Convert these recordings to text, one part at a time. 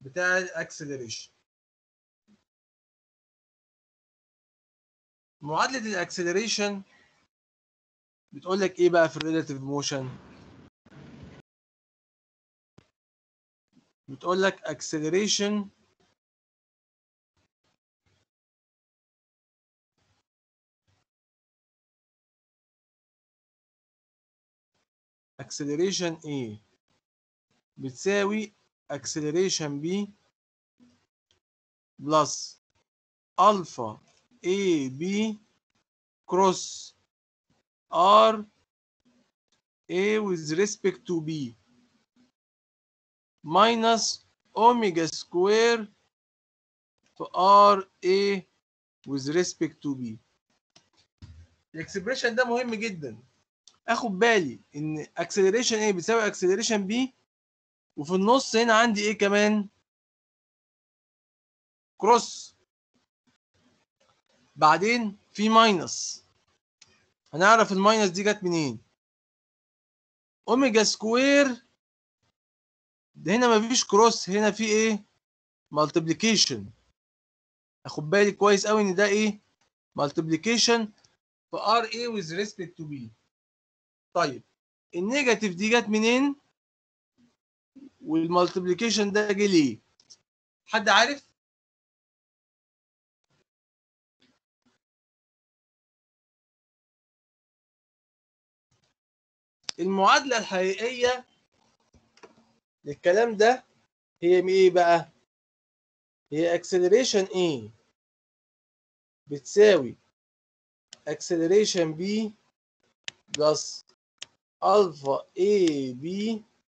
بتاع الاكسلريشن معادله الاكسلريشن بتقول لك ايه بقى في الريلاتيف موشن بتقول لك acceleration acceleration A بتساوي acceleration B plus alpha A B cross R A with respect to B minus omega square في R A with respect to B الاكسبريشن ده مهم جدا اخد بالي ان acceleration A بيساوي acceleration B وفي النص هنا عندي ايه كمان كروس بعدين في ماينس هنعرف الماينس دي جت منين اوميجا سكوير ده هنا مفيش كروس هنا في ايه مالتيبليكيشن اخد بالي كويس قوي ان ده ايه مالتيبليكيشن في ار اي with respect to b طيب النيجاتيف دي جت منين والمالتيبليكيشن ده جه ليه حد عارف المعادلة الحقيقية للكلام ده هي ايه بقى؟ هي acceleration A بتساوي acceleration B plus alpha A B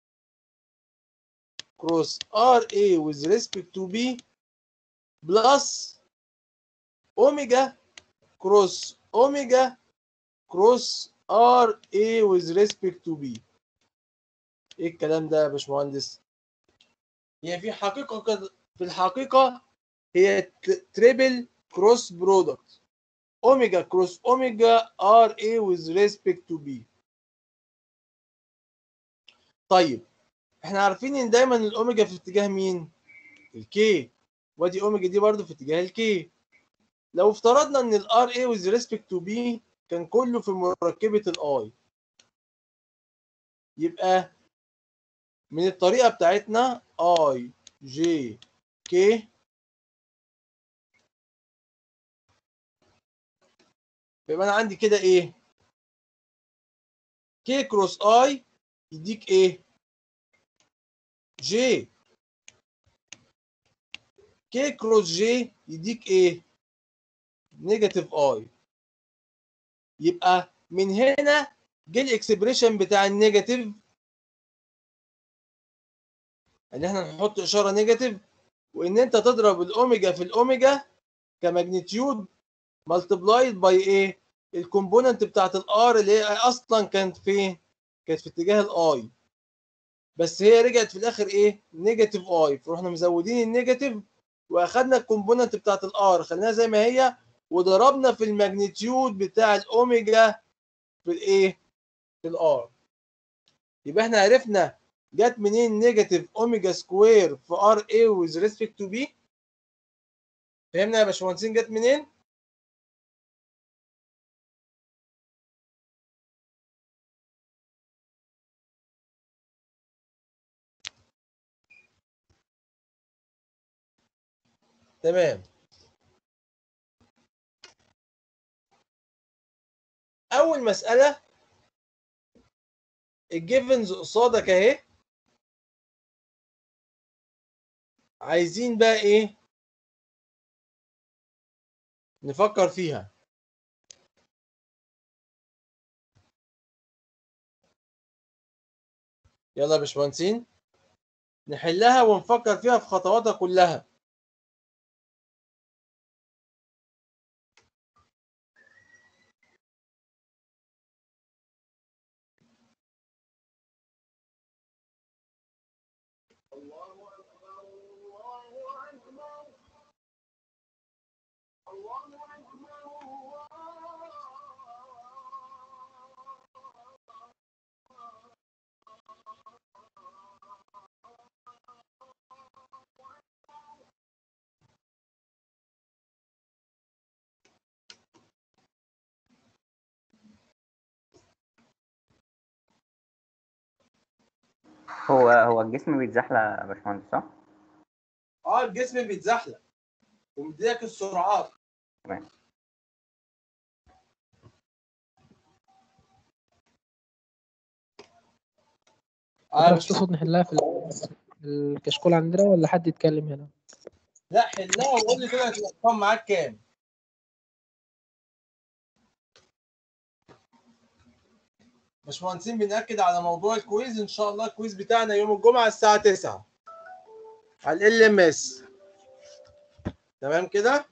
cross RA with respect to B plus omega cross omega cross RA with respect to B ايه الكلام ده يا باشمهندس؟ هي في حقيقة كده- في الحقيقة هي تريبل كروس برودكت اوميجا كروس اوميجا ار اي with respect to B طيب احنا عارفين ان دايما الاوميجا في اتجاه مين؟ الكي وادي اوميجا دي برضو في اتجاه الكي لو افترضنا ان الار اي with respect to B كان كله في مركبة الاي يبقى من الطريقة بتاعتنا اي جي كي يبقى انا عندي كده ايه كي كروس اي يديك ايه جي كي كروس جي يديك ايه نيجاتيف اي يبقى من هنا جه الاكسبريشن بتاع النيجاتيف ان احنا نحط اشاره نيجاتيف وان انت تضرب الاوميجا في الاوميجا كماجنتيود ملتبلايد باي ايه الكومبوننت بتاعت الار اللي هي اصلا كانت فين كانت في اتجاه الاي بس هي رجعت في الاخر ايه نيجاتيف اي فروحنا مزودين النيجاتيف واخدنا الكومبوننت بتاعت الار خليناها زي ما هي وضربنا في الماجنتيود بتاع الاوميجا في الايه في الار يبقى احنا عرفنا جت منين نيجاتيف اوميجا سكوير في ار اي with respect to b فهمنا يا باشمهندسين جت منين تمام اول مساله الجيفنز قصادك اهي عايزين بقى ايه نفكر فيها يلا يا باشمهندسين نحلها ونفكر فيها في خطواتها كلها هو هو الجسم بيتزحلق يا باشمهندس صح؟ اه الجسم بيتزحلق ومديك السرعات تمام آه مش تقصد نحلها في ال- في الكشكول عندنا ولا حد يتكلم هنا لا حلها وقول لي كده الارقام معاك كام باشمهندسين بنأكد على موضوع الكويز ان شاء الله الكويز بتاعنا يوم الجمعه الساعه 9 على ال ام اس تمام كده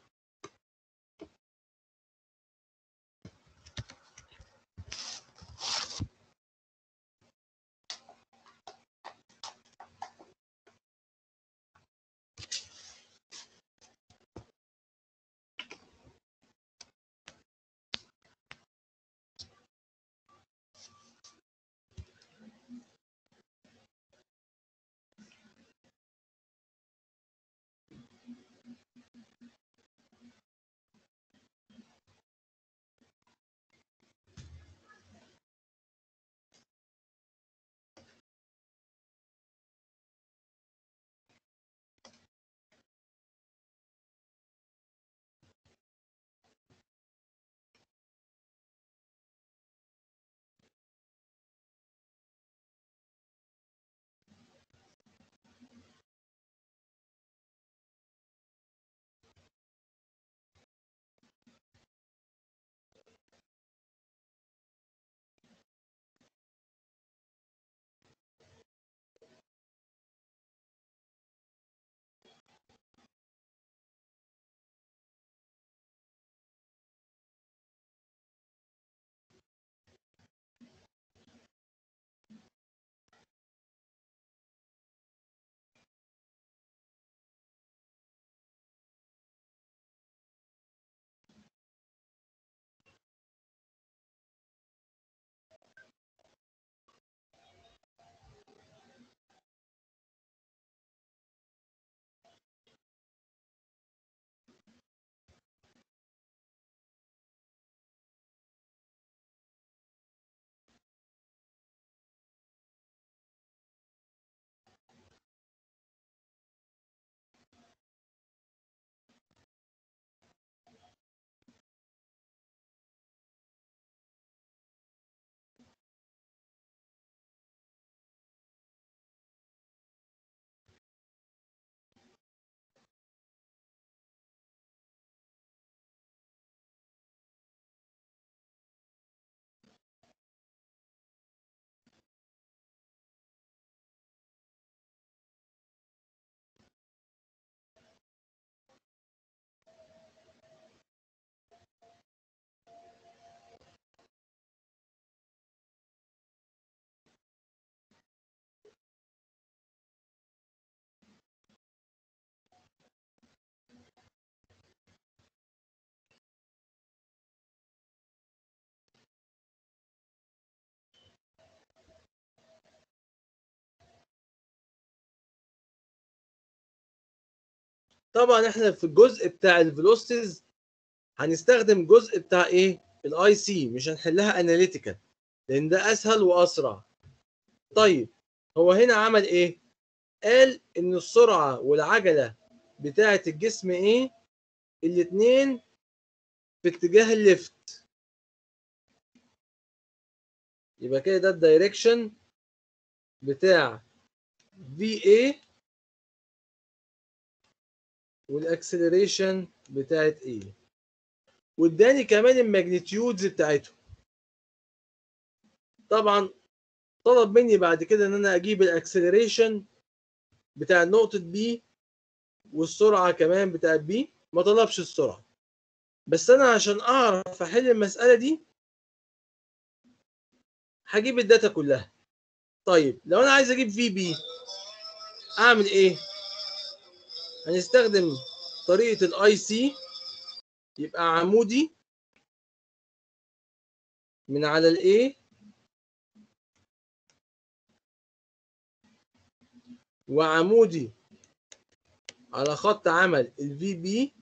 طبعا احنا في الجزء بتاع الفيلوسيتيز هنستخدم الجزء بتاع ايه الاي سي مش هنحلها اناليتيكال لان ده اسهل واسرع طيب هو هنا عمل ايه قال ان السرعه والعجله بتاعه الجسم ايه الاثنين في اتجاه الليفت يبقى كده ده الدايركشن بتاع في اي والاكسلريشن بتاعت ايه واداني كمان الماجنتيودز بتاعتهم طبعا طلب مني بعد كده ان انا اجيب الاكسلريشن بتاع نقطة بي والسرعة كمان بتاعت بي ما طلبش السرعة بس انا عشان اعرف احل المسألة دي هجيب الداتا كلها طيب لو انا عايز اجيب في بي اعمل ايه هنستخدم طريقة الاي سي يبقى عمودي من على الاي وعمودي على خط عمل الفي بي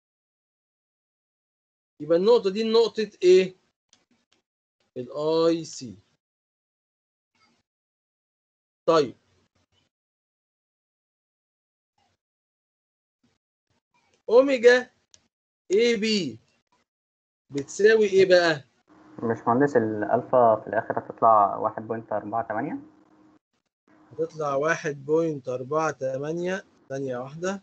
يبقى النقطة دي نقطة ايه؟ الاي سي طيب اوميجا اي بي بتساوي ايه بقى باشمهندس الألفا في الآخر هتطلع واحد بوينت أربعة تمانية هتطلع واحد بوينت أربعة تمانية ثانية واحدة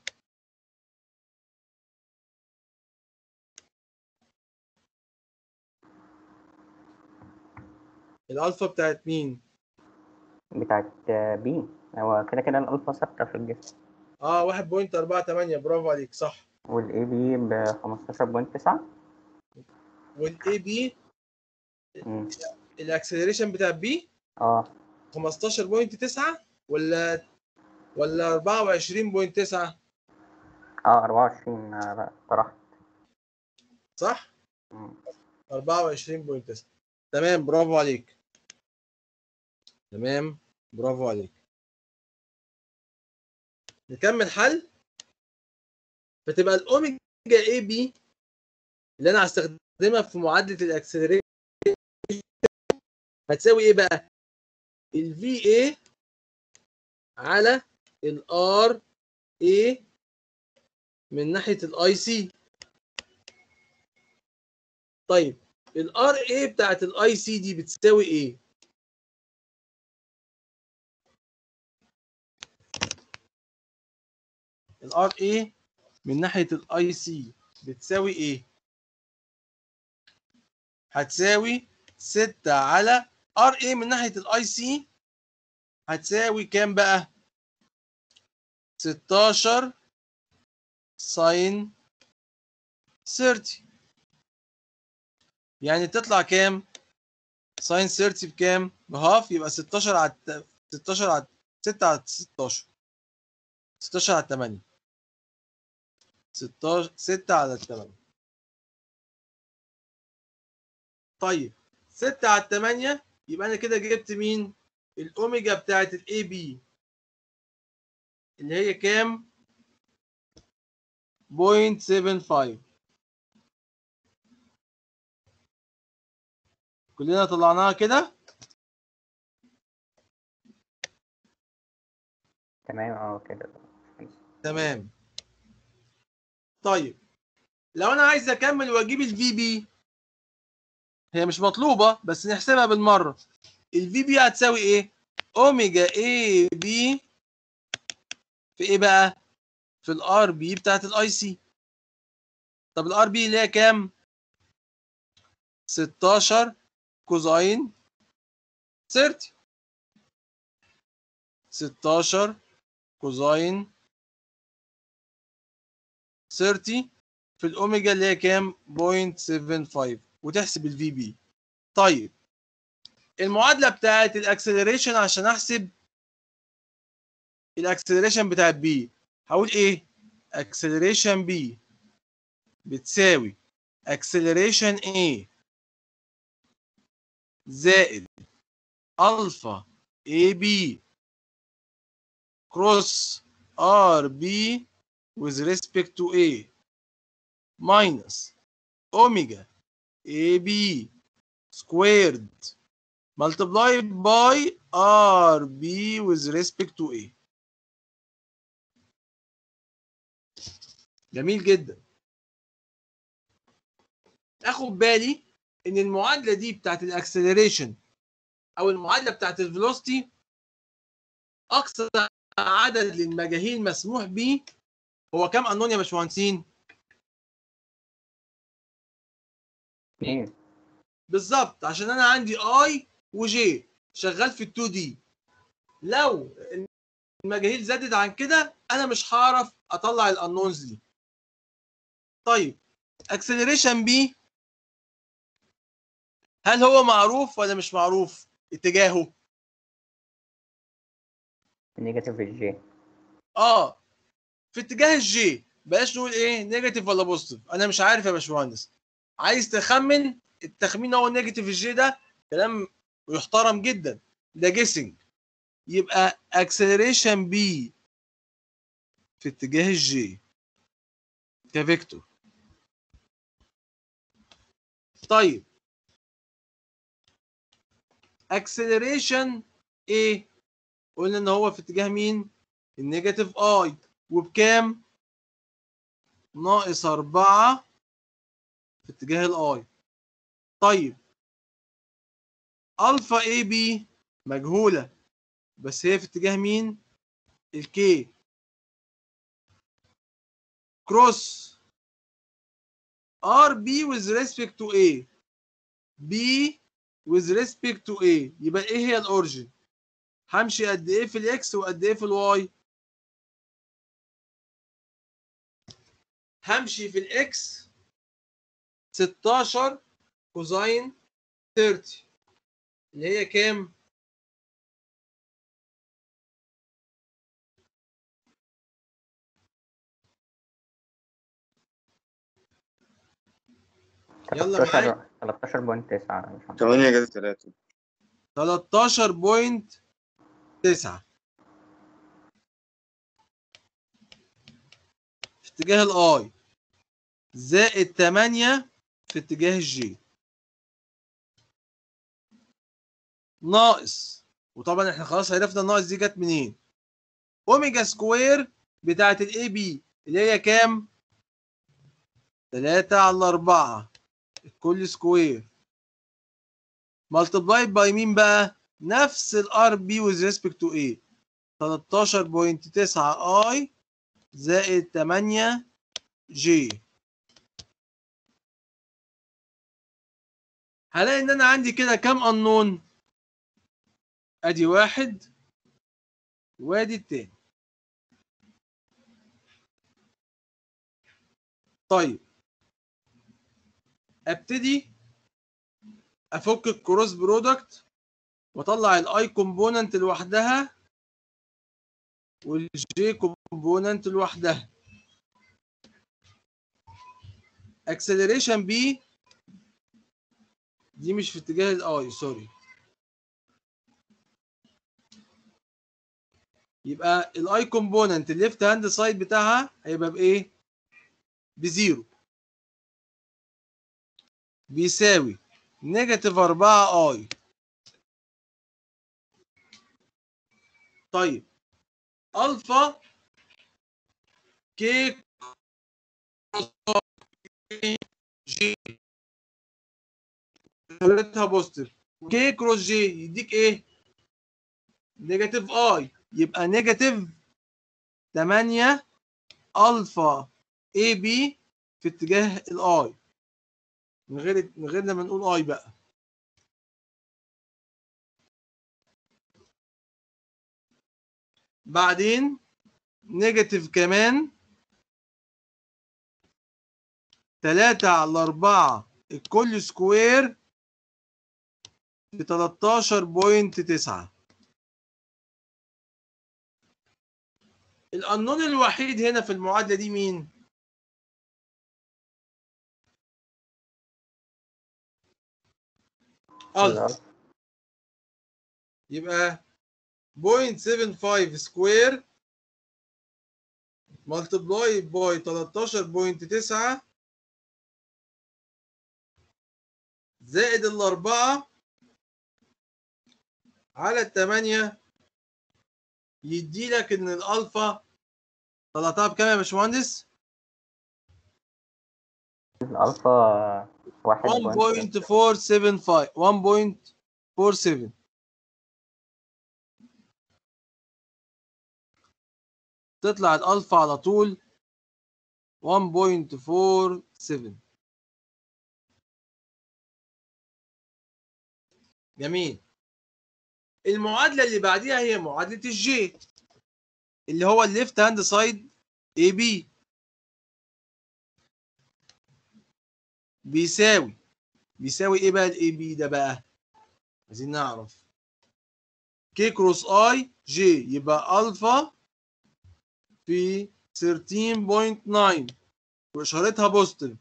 الألفا بتاعت مين؟ بتاعت بي هو كده كده الألفا ثابتة في الجسم اه واحد بوينت أربعة تمانية برافو عليك صح والإي بي بخمستاشر بوينت تسعة والاي بي الاكسلريشن بتاع بي اه 15.9 ولا ولا 24.9 اه أربعة وعشرين طرحت صح؟ مم. 24.9 تمام برافو عليك تمام برافو عليك نكمل حل فتبقى الاوميجا اي بي اللي انا هستخدمها في معادله الاكسلريشن هتساوي ايه بقى؟ الفي اي على الار اي من ناحيه الاي سي طيب الار اي بتاعت الاي سي دي بتساوي ايه؟ الار اي من ناحيه الاي سي بتساوي ايه؟ هتساوي 6 على ار اي من ناحيه الاي سي هتساوي كام بقى؟ 16 ساين 30 يعني تطلع كام؟ ساين 30 بكام؟ بهاف يبقى 16 على الت- 16 على 6 على 16 16 على 8 16 6 على 8 طيب 6 على 8 يبقى انا كده جبت مين؟ الاوميجا بتاعت الاي بي اللي هي كام؟ 0.75 كلنا طلعناها كده تمام اه كده تمام طيب لو انا عايز اكمل واجيب الفي بي هي مش مطلوبه بس نحسبها بالمره الفي بي هتساوي ايه اوميجا اي بي في ايه بقى في الار بي بتاعت الاي سي طب الار بي اللي هي كام 16 كوزاين 30 16 كوزاين 30 في الاوميجا اللي هي كام 0.75 وتحسب الفي بي طيب المعادله بتاعت الاكسلريشن عشان احسب الاكسلريشن بتاعت بي هقول ايه اكسلريشن بي بتساوي اكسلريشن A زائد الفا اي بي كروس ار بي with respect to A minus omega AB squared multiplied by RB with respect to A جميل جدا اخد بالي ان المعادله دي بتاعت الاكسلريشن او المعادله بتاعت الفيلوسيتي اقصى عدد للمجاهيل مسموح به هو كام قانون يا باشمهندسين؟ ايه بالظبط عشان انا عندي اي وجي شغال في ال 2 دي لو المجاهيل زادت عن كده انا مش هعرف اطلع الانونز دي طيب اكسلريشن بي هل هو معروف ولا مش معروف اتجاهه نيجاتيف الجي اه في اتجاه الجي بلاش نقول ايه نيجاتيف ولا بوزيتيف انا مش عارف يا باشمهندس عايز تخمن التخمين هو نيجاتيف الجي ده كلام يحترم جدا ده جيسنج يبقى اكسلريشن بي في اتجاه الجي كفيكتور طيب اكسلريشن ايه قلنا ان هو في اتجاه مين النيجاتيف اي وبكام ناقص أربعة في اتجاه الاي طيب الفا اي بي مجهولة بس هي في اتجاه مين؟ الكي كروس ار بي with respect to A B with respect to A يبقى ايه هي الاوريجن؟ همشي قد ايه في الاكس وقد ايه في الواي؟ همشي في الاكس 16 كوزاين 30 اللي هي كام؟ يلا معاك 13.9 مش عارف. 8 جذر 3 13.9 في اتجاه الاي زائد 8 في اتجاه الجي ناقص وطبعا احنا خلاص عرفنا الناقص دي جت منين اوميجا سكوير بتاعت الاي بي اللي هي كام 3 على 4 الكل سكوير ملتبلايد باي مين بقى نفس الار بي with respect to a 13.9 اي زائد 8 جي هلاقي ان انا عندي كده كام انون ادي واحد وادي التاني طيب ابتدي افك الكروس برودكت واطلع الاي كومبوننت لوحدها والجي كومبوننت لوحدها اكسلريشن بي دي مش في اتجاه الاي سوري يبقى الاي كومبوننت الليفت هاند سايد بتاعها هيبقى بايه بزيرو بيساوي نيجاتيف 4 اي طيب الفا كي جي خليتها بوزيتيف كي كروس جي يديك ايه نيجاتيف اي يبقى نيجاتيف 8 الفا اي بي في اتجاه الاي من غير من غير لما نقول اي بقى بعدين نيجاتيف كمان 3 على 4 الكل سكوير ب 13.9 القانون الوحيد هنا في المعادلة دي مين؟ ألفا يبقى 0.75 سكوير ملتبلاي باي 13.9 زائد الأربعة على التمانية يدي لك إن الألفا طلعتها بكام يا باشمهندس؟ الألفا واحد 1.475 1.47 تطلع الألفا على طول 1.47 جميل المعادلة اللي بعديها هي معادلة الجي اللي هو الليفت هاند سايد اي بي بيساوي بيساوي ايه بقى الاي بي ده بقى عايزين نعرف كي كروس اي جي يبقى الفا في 13.9 واشارتها بوزيتيف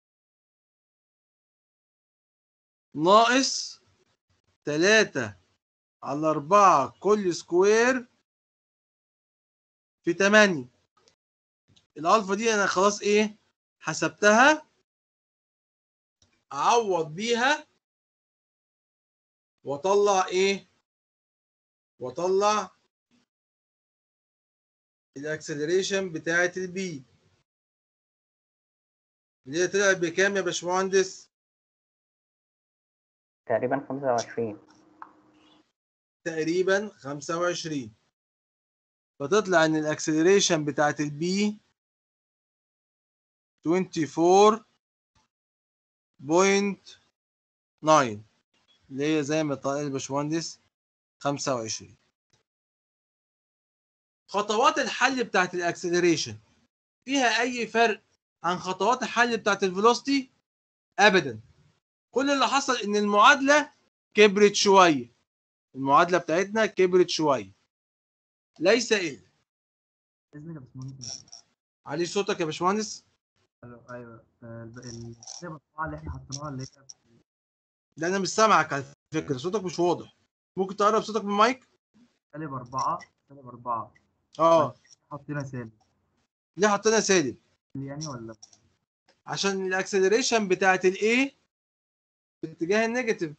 ناقص 3 على 4 كل سكوير في 8 الالفا دي انا خلاص ايه حسبتها اعوض بيها واطلع ايه واطلع الاكسلريشن بتاعه البي اللي هي طلعت بكام يا باشمهندس تقريبا خمسة وعشرين تقريبا 25 فتطلع ان الاكسلريشن بتاعت البي 24.9 اللي هي زي ما طلع الباشمهندس 25 خطوات الحل بتاعت الاكسلريشن فيها اي فرق عن خطوات الحل بتاعت الفيلوسيتي ابدا كل اللي حصل ان المعادله كبرت شويه المعادله بتاعتنا كبرت شويه ليس الا اذنك يا باشمهندس علي صوتك يا باشمهندس ألو، ايوه آه، الب- ال- الكتابة الطباعة اللي احنا حطيناها اللي هي ده انا مش سامعك على فكره صوتك مش واضح ممكن تقرب صوتك من المايك سالب أربعة سالب أربعة اه حطينا سالب ليه حطينا سالب يعني ولا عشان الاكسلريشن بتاعت الايه في اتجاه النيجاتيف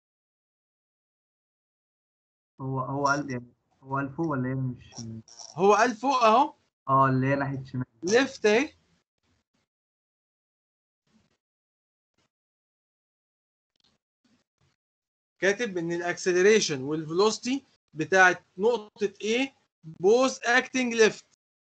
هو هو قال يعني هو قال فوق ولا هي مش هو قال فوق اهو اه اللي هي ناحية شمال ليفت اهي كاتب ان الاكسلريشن والفيلوسيتي بتاعت نقطه A both acting left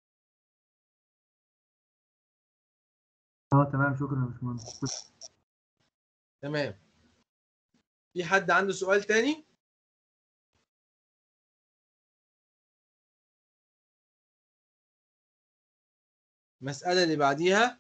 اه تمام شكرا يا باشمهندس كنت- تمام في حد عنده سؤال تاني المسألة اللي بعديها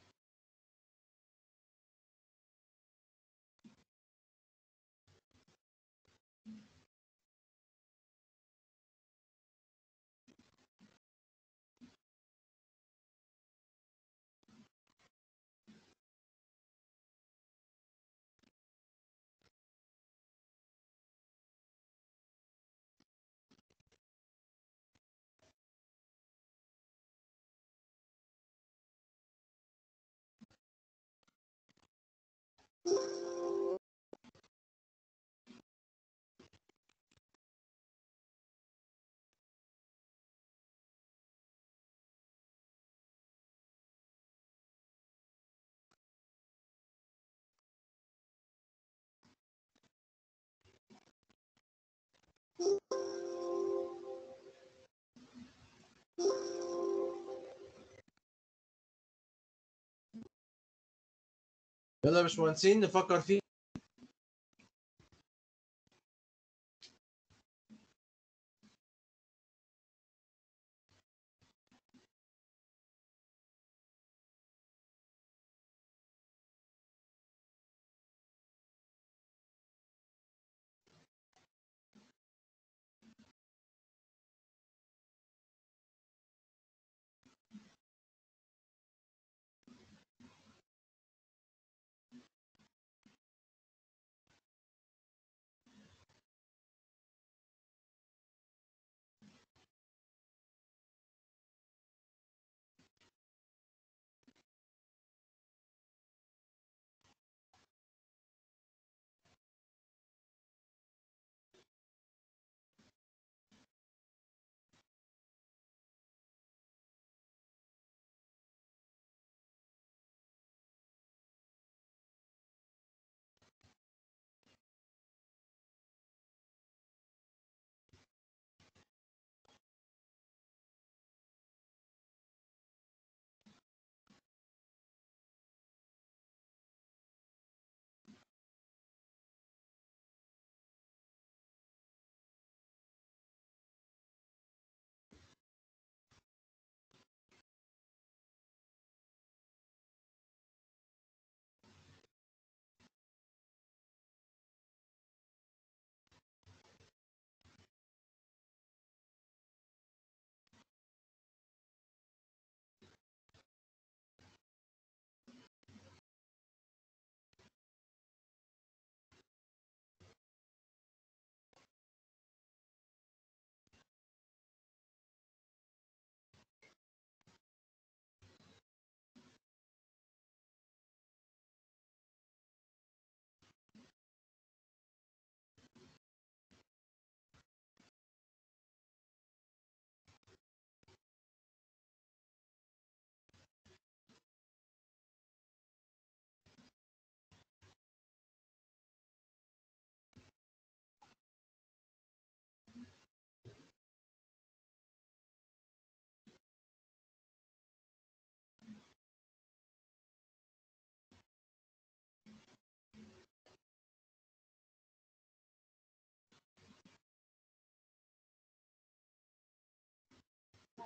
يلا يا باشمهندسين نفكر فيه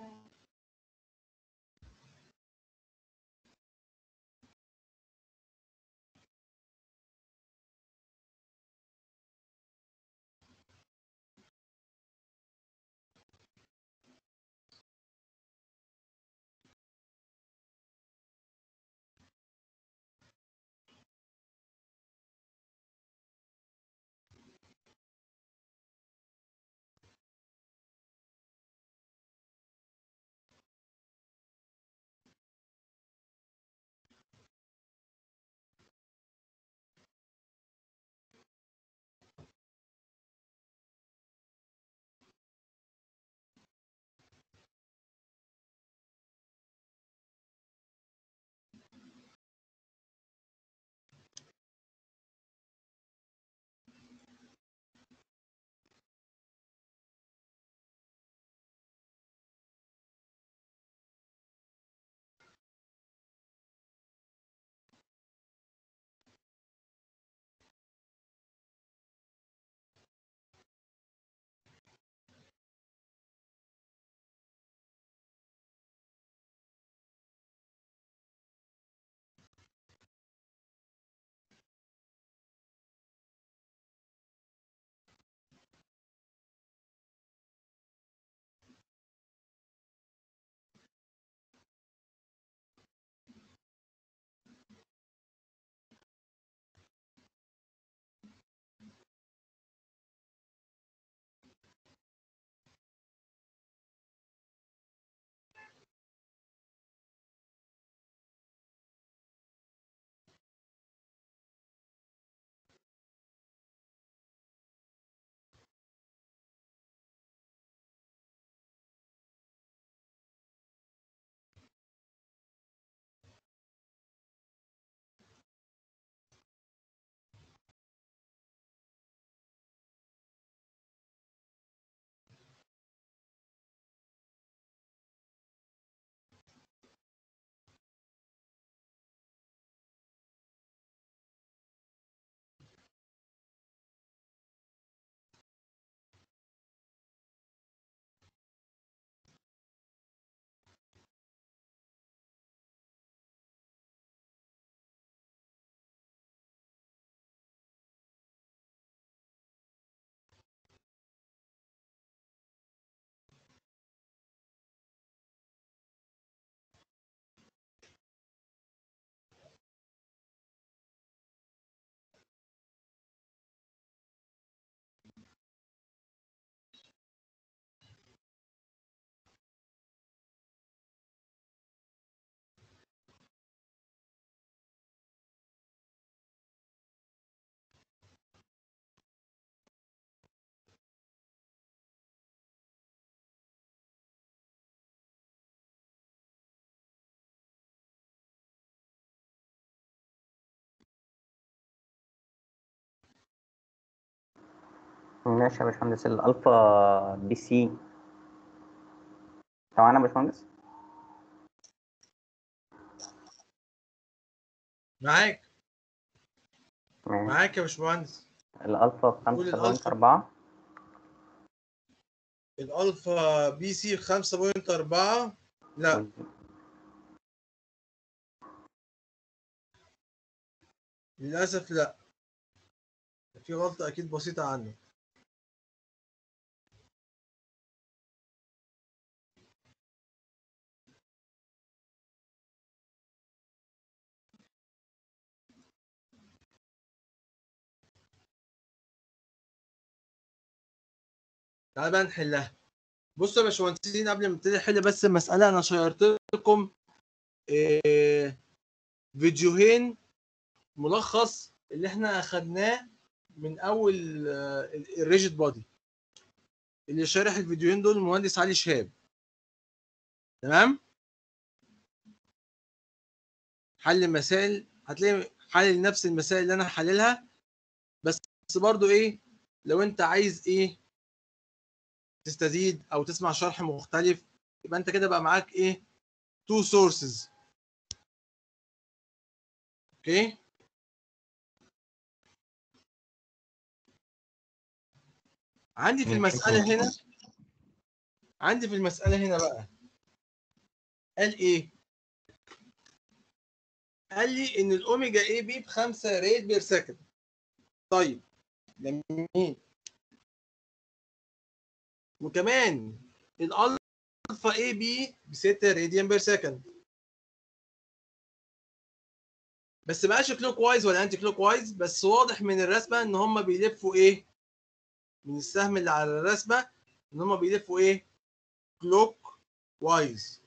ماشي يا باشمهندس الالفا بي سي سامعنا يا باشمهندس معاك ماشي. معاك يا باشمهندس الالفا قول بخمسة بوينت الألفا. أربعة الالفا بي سي 5.4 لا للاسف لا في غلطه اكيد بسيطه عنه تعال بقى نحلها بصوا يا باشمهندسين قبل ما نبتدي نحل بس المساله انا شيرت لكم إيه فيديوهين ملخص اللي احنا اخدناه من اول الريجيد بادي اللي شارح الفيديوهين دول المهندس علي شهاب تمام حل مسائل هتلاقي حل نفس المسائل اللي انا حللها بس برضو ايه لو انت عايز ايه تستزيد او تسمع شرح مختلف يبقى انت كده بقى معاك ايه تو سورسز اوكي عندي في المسألة هنا عندي في المسألة هنا بقى قال ايه قال لي ان الاوميجا اي بي ب 5 ريت بير سكند طيب جميل وكمان الالفا اي بي ب 6 راديان بير سكند بس بقاش كلوك وايز ولا انتي كلوك وايز بس واضح من الرسمه ان هم بيلفوا ايه من السهم اللي على الرسمه ان هم بيلفوا ايه كلوك وايز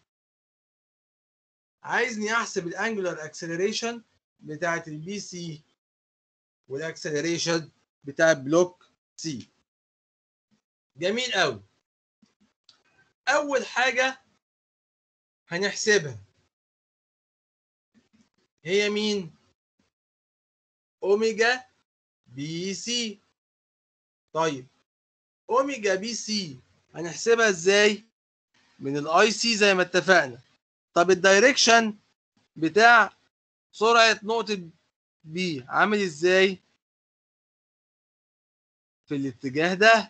عايزني احسب الانجولار اكسلريشن بتاعه البي سي والاكسلريشن بتاع بلوك سي جميل قوي اول حاجه هنحسبها هي مين اوميجا بي سي طيب اوميجا بي سي هنحسبها ازاي من الاي سي زي ما اتفقنا طب الدايركشن بتاع سرعه نقطه بي عامل ازاي في الاتجاه ده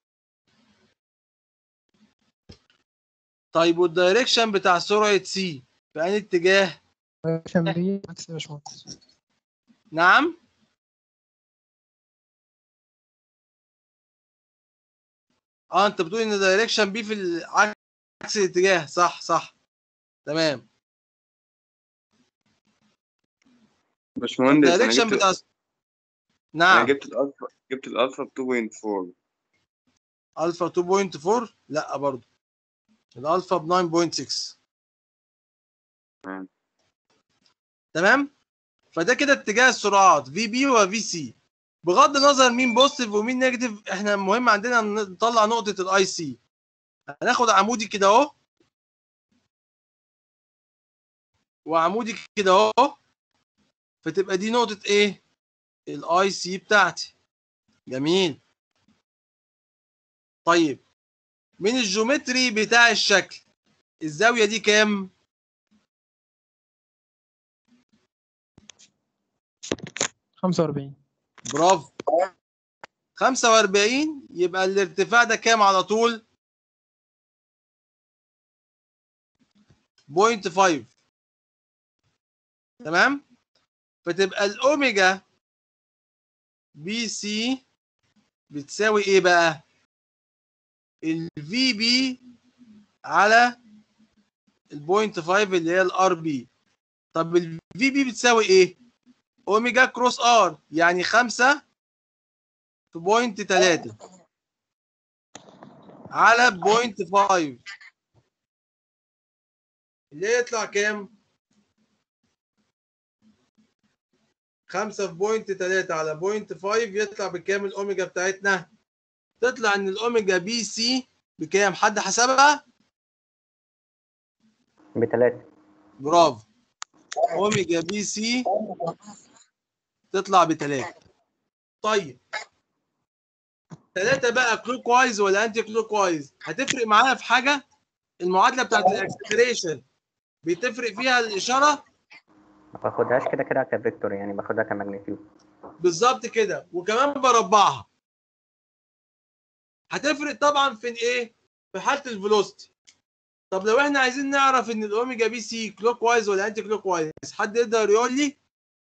طيب والدايركشن بتاع سرعه سي في انهي اتجاه عشان بي عكس يا باشمهندس نعم اه انت بتقول ان دايركشن بي في ال- عكس الاتجاه صح صح تمام باشمهندس انا الدايركشن جبت بتاع انا نعم جبت الالفا جبت الالفا ب 2.4 الفا 2.4 لا برضو الالفا ب 9.6 تمام. تمام فده كده اتجاه السرعات في بي وفي سي بغض النظر مين بوزيتيف ومين نيجاتيف احنا المهم عندنا نطلع نقطه الاي سي هناخد عمودي كده اهو وعمودي كده اهو فتبقى دي نقطه ايه الاي سي بتاعتي جميل طيب من الجيومتري بتاع الشكل الزاويه دي كام خمسة وأربعين برافو 45 يبقى الارتفاع ده كام على طول؟ بوينت 5 تمام؟ فتبقى الاوميجا بي سي بتساوي ايه بقى؟ الفي بي على البوينت 5 اللي هي الار بي طب الفي بي بتساوي ايه؟ اوميجا كروس ار يعني 5 في بوينت 3 على بوينت 5 اللي يطلع كام؟ 5 في بوينت 3 على بوينت 5 يطلع بكام الاوميجا بتاعتنا؟ تطلع ان الاوميجا بي سي بكام؟ حد حسبها؟ بتلاتة برافو اوميجا بي سي تطلع بتلاتة طيب تلاتة بقى كلوك وايز ولا انتي كلوك وايز هتفرق معانا في حاجة المعادلة بتاعت الاكسلريشن بتفرق فيها الإشارة ما باخدهاش كده كده كفيكتور يعني باخدها كماجنتيود بالظبط كده وكمان بربعها هتفرق طبعا في ايه في حالة الفيلوسيتي طب لو احنا عايزين نعرف ان الاوميجا بي سي كلوك وايز ولا انتي كلوك وايز حد يقدر يقول لي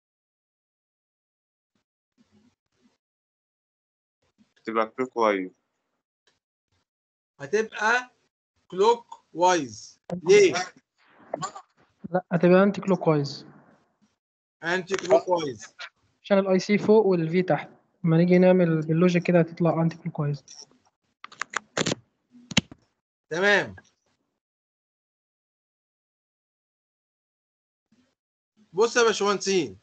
تبقى كلوك وايز هتبقى كلوك وايز ليه لا هتبقى انتي كلوك وايز انتي كلوك وايز عشان الاي سي فوق والفي تحت لما نيجي نعمل باللوجيك كده هتطلع انتي كلوك وايز تمام بص يا باشمهندسين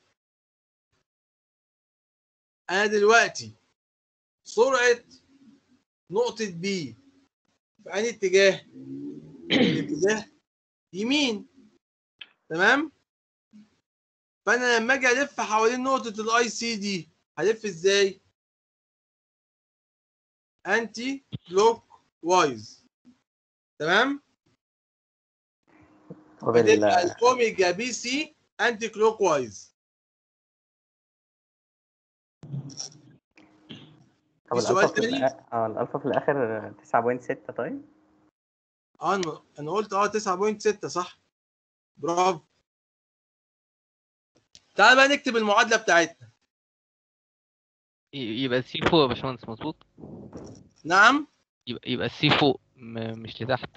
انا دلوقتي سرعه نقطه بي في انهي اتجاه الاتجاه يمين تمام فانا لما اجي الف حوالين نقطه الاي سي دي هلف ازاي انتي كلوك وايز تمام وبال فتبقى الاوميجا بي سي انتي كلوك وايز طب في سؤال الألفا في تاني؟ الآ- اه الألفا في الآخر تسعة بوينت ستة طيب اه انا أنا قلت اه 9.6 صح برافو تعال بقى نكتب المعادله بتاعتنا ي- يبقى السي فوق يا باشمهندس مظبوط نعم يبقى يبقى السي فوق م- مش لتحت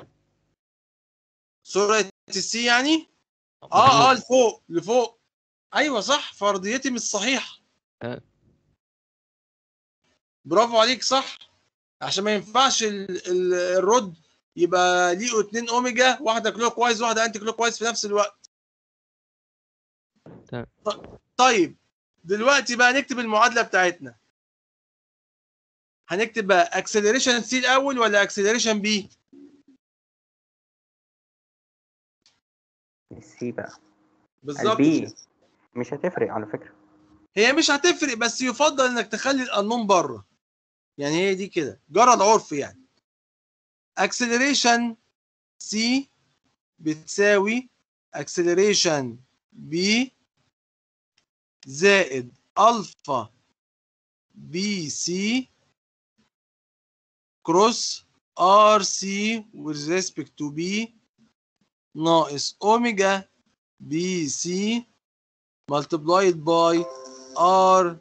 سرعه السي يعني اه اه لفوق لفوق ايوه صح فرضيتي مش صحيحه آه. برافو عليك صح عشان ما ينفعش ال ال الرد يبقى ليه اتنين اوميجا واحده كلوك وايز واحده انتي كلوك وايز في نفس الوقت تمام. ط- طيب دلوقتي بقى نكتب المعادله بتاعتنا هنكتب بقى اكسلريشن سي الاول ولا اكسلريشن بي السي بقى بالظبط البي كده. مش هتفرق على فكرة هي مش هتفرق بس يفضل انك تخلي القانون بره يعني هي دي كده جرى العرف يعني اكسلريشن سي بتساوي اكسلريشن بي زائد الفا بي سي كروس ار سي with respect to b ناقص اوميجا بي سي multiplied by R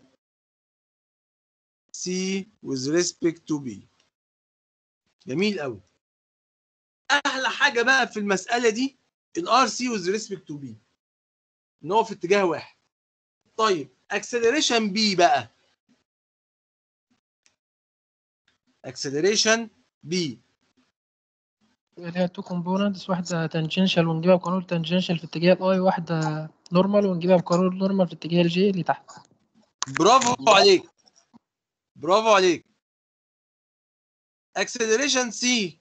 C with respect to B جميل قوي احلى حاجه بقى في المساله دي الار سي with respect to B ان هو في اتجاه واحد طيب acceleration B بقى acceleration B ليها تو كومبوننتس واحدة تانجنشال ونجيبها بقانون تانجنشال في اتجاه الاي واحدة نورمال ونجيبها بقانون نورمال في اتجاه الجي اللي تحت برافو عليك برافو عليك acceleration C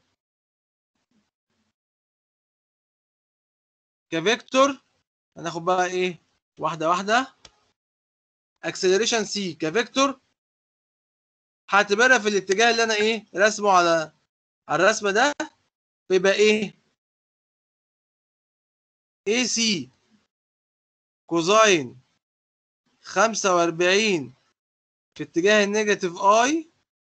كفيكتور هناخد بقى ايه واحده واحده acceleration C كفيكتور هعتبرها في الاتجاه اللي انا ايه رسمه على على الرسمه ده بيبقى ايه AC كوزاين 45 في اتجاه النيجاتيف اي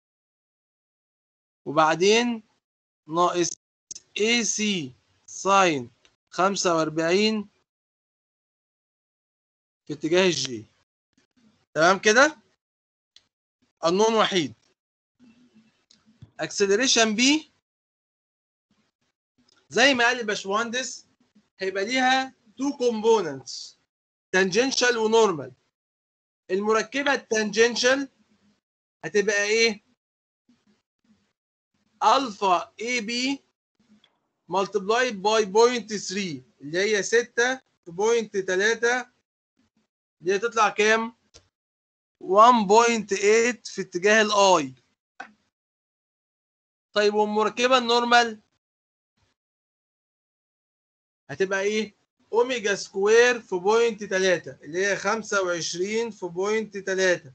وبعدين ناقص اي سي ساين 45 في اتجاه الجي تمام كده قانون وحيد اكسلريشن بي زي ما قال الباشمهندس هيبقى ليها تو كومبوننتس تانجنشال ونورمال المركبه التانجنشال هتبقى ايه الفا اي بي ملتبلايد باي بوينت 3 اللي هي 6 في بوينت 3 اللي هي تطلع كام 1.8 في اتجاه الاي طيب والمركبه النورمال هتبقى ايه اوميجا سكوير في بوينت 3 اللي هي 25 في بوينت 3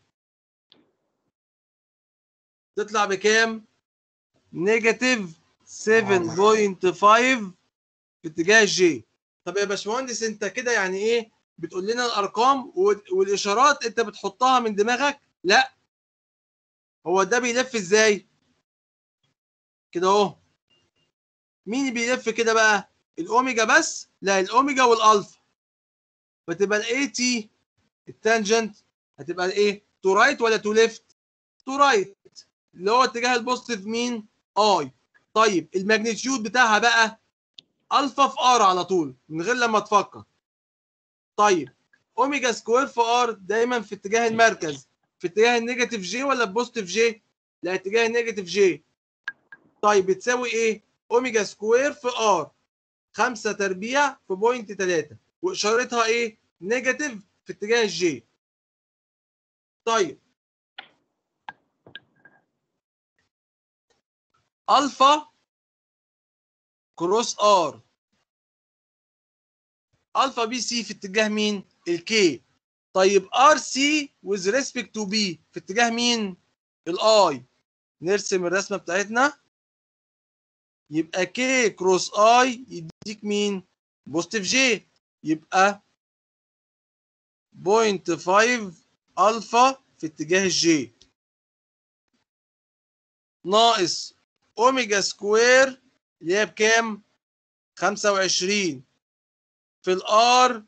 تطلع بكام؟ نيجاتيف 7.5 في اتجاه الجي طب يا باشمهندس انت كده يعني ايه بتقول لنا الارقام وال- والاشارات انت بتحطها من دماغك لا هو ده بيلف ازاي كده اهو مين اللي بيلف كده بقى الاوميجا بس لا الاوميجا والالفا فتبقى الاي تي التانجنت هتبقى ايه تو رايت ولا تو ليفت تو رايت اللي هو اتجاه البوزيتيف مين اي طيب الماجنتيود بتاعها بقى الفا في ار على طول من غير لما تفكر طيب اوميجا سكوير في ار دايما في اتجاه المركز في اتجاه النيجاتيف جي ولا البوزيتيف جي لا اتجاه النيجاتيف جي طيب بتساوي ايه اوميجا سكوير في ار 5 تربيع في بوينت 3 واشارتها ايه نيجاتيف في اتجاه الجي طيب الفا كروس ار الفا بي سي في اتجاه مين الكي طيب ار سي with respect to بي في اتجاه مين الاي نرسم الرسمه بتاعتنا يبقى كي كروس اي يديك مين بوزيتيف جي يبقى بوينت 5 الفا في اتجاه الجي ناقص اوميجا سكوير اللي هي بكام 25 في الار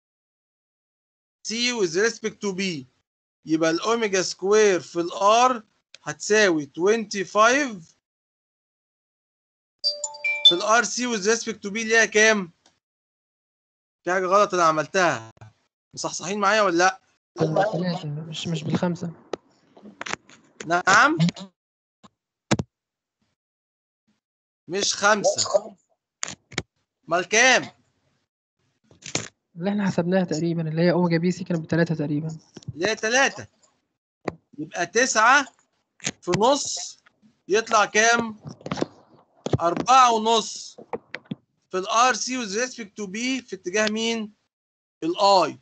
سي with respect to b يبقى الاوميجا سكوير في الار هتساوي 25 في الار سي with respect to b اللي هي كام؟ في حاجه غلط انا عملتها مصحصحين معايا ولا لا؟ ثلاثة مش مش بالخمسة نعم مش خمسة امال كام؟ اللي احنا حسبناها تقريبا اللي هي اوميجا بي سي كانت بتلاتة تقريبا اللي هي تلاتة يبقى تسعة في نص يطلع كام؟ أربعة ونص في الار سي with respect to b في اتجاه مين؟ الاي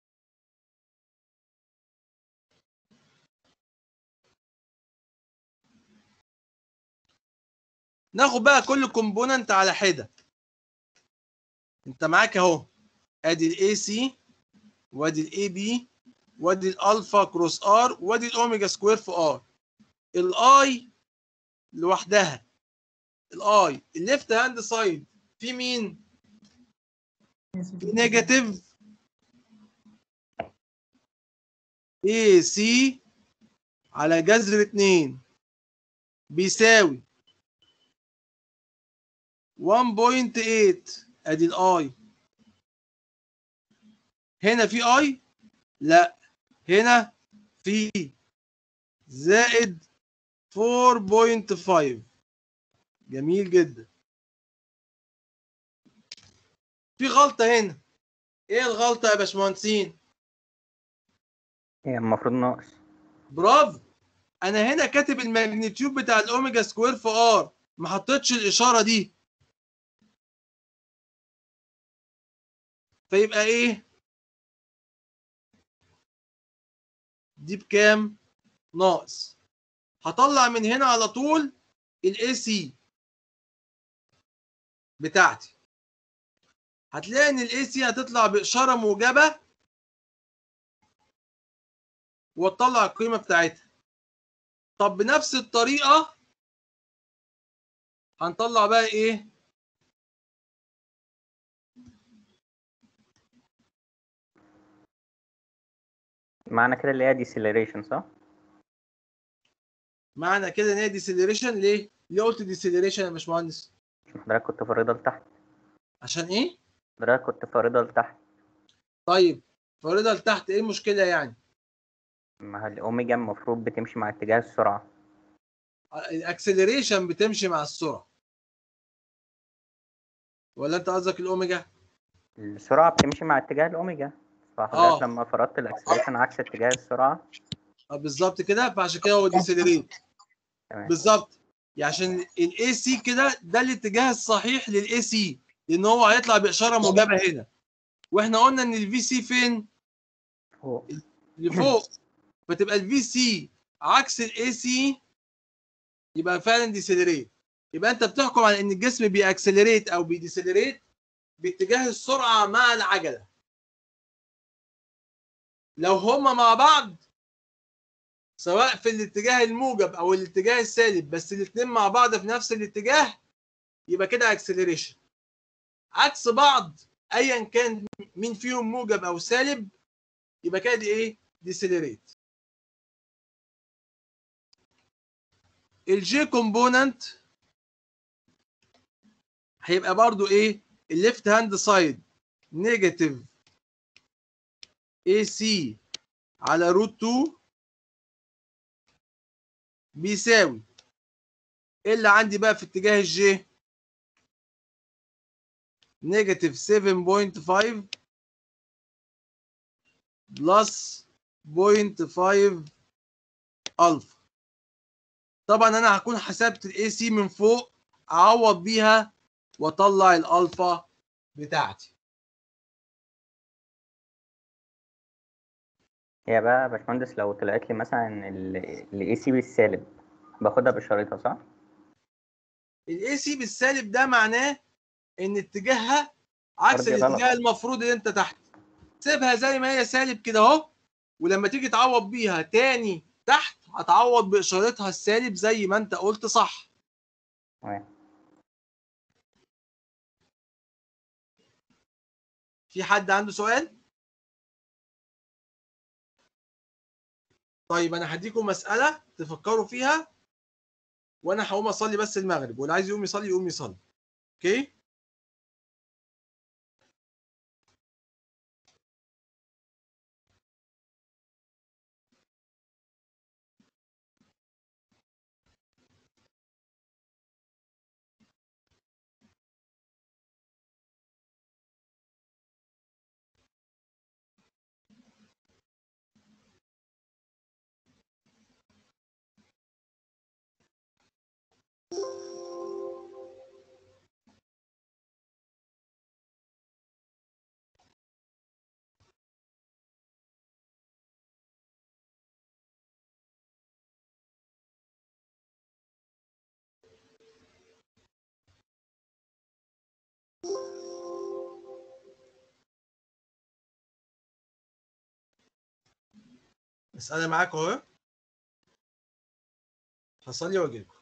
ناخد بقى كل كومبوننت على حده انت معاك اهو ادي الاي سي وادي الاي بي وادي الالفا كروس ار وادي الاوميجا سكوير في ار الاي لوحدها الاي الليفت هاند سايد في مين في نيجاتيف اي سي على جذر 2 بيساوي 1.8 ادي الاي هنا في اي لا هنا في زائد 4.5 جميل جدا في غلطة هنا ايه الغلطة يا باشمهندسين هي المفروض ناقص برافو انا هنا كاتب الماجنتيود بتاع الاوميجا سكوير في ار ما حطيتش الاشاره دي فيبقى ايه دي بكام ناقص هطلع من هنا على طول الاي سي بتاعتي هتلاقي ان الاي سي هتطلع باشاره موجبه وتطلع القيمه بتاعتها طب بنفس الطريقه هنطلع بقى ايه معنى كده اللي هي ديسيلريشن صح؟ معنى كده ان هي ديسيلريشن ليه ليه قلت ديسيلريشن يا باشمهندس عشان حضرتك كنت فارضها لتحت عشان ايه حضرتك كنت فارضها لتحت طيب فارضها لتحت ايه المشكله يعني ما هو الاوميجا المفروض بتمشي مع اتجاه السرعة الاكسلريشن بتمشي مع السرعه ولا انت قصدك الاوميجا السرعة بتمشي مع اتجاه الاوميجا آه. فحضرتك لما فرضت الاكسلريشن عكس اتجاه السرعة آه، بالظبط كده فعشان كده هو ديسيلريت تمام بالظبط يعني عشان الاي سي كده ده الاتجاه الصحيح للاي سي لان هو هيطلع باشاره موجبه هنا واحنا قلنا ان الفي سي فين فوق لفوق فتبقى الفي سي عكس الاي سي يبقى فعلا ديسيلريت يبقى انت بتحكم على ان الجسم بيأكسلريت او بيديسيلريت باتجاه السرعه مع العجله لو هما مع بعض سواء في الاتجاه الموجب او الاتجاه السالب بس الاثنين مع بعض في نفس الاتجاه يبقى كده اكسلريشن عكس بعض ايا كان مين فيهم موجب او سالب يبقى كده دي ايه ديسيلريت الجي كومبوننت هيبقى برضو ايه الليفت هاند سايد نيجاتيف اي سي على روت 2 بيساوي ايه اللي عندي بقى في اتجاه الجي نيجاتيف 7.5 بلس 0.5 الفا طبعا انا هكون حسبت الاي سي من فوق اعوض بيها واطلع الالفا بتاعتي هي بقى يا باشمهندس لو طلعت لي مثلا الاي سي بالسالب باخدها بشريطة صح؟ الاي سي بالسالب ده معناه ان اتجاهها عكس أرضي غلط. الاتجاه المفروض اللي انت تحت سيبها زي ما هي سالب كده اهو ولما تيجي تعوض بيها تاني تحت هتعوض باشارتها السالب زي ما انت قلت صح تمام في حد عنده سؤال طيب انا هديكم مساله تفكروا فيها وانا هقوم اصلي بس المغرب واللي عايز يقوم يصلي يقوم يصلي اوكي مساله معاكم اهو هصلي واجي لكم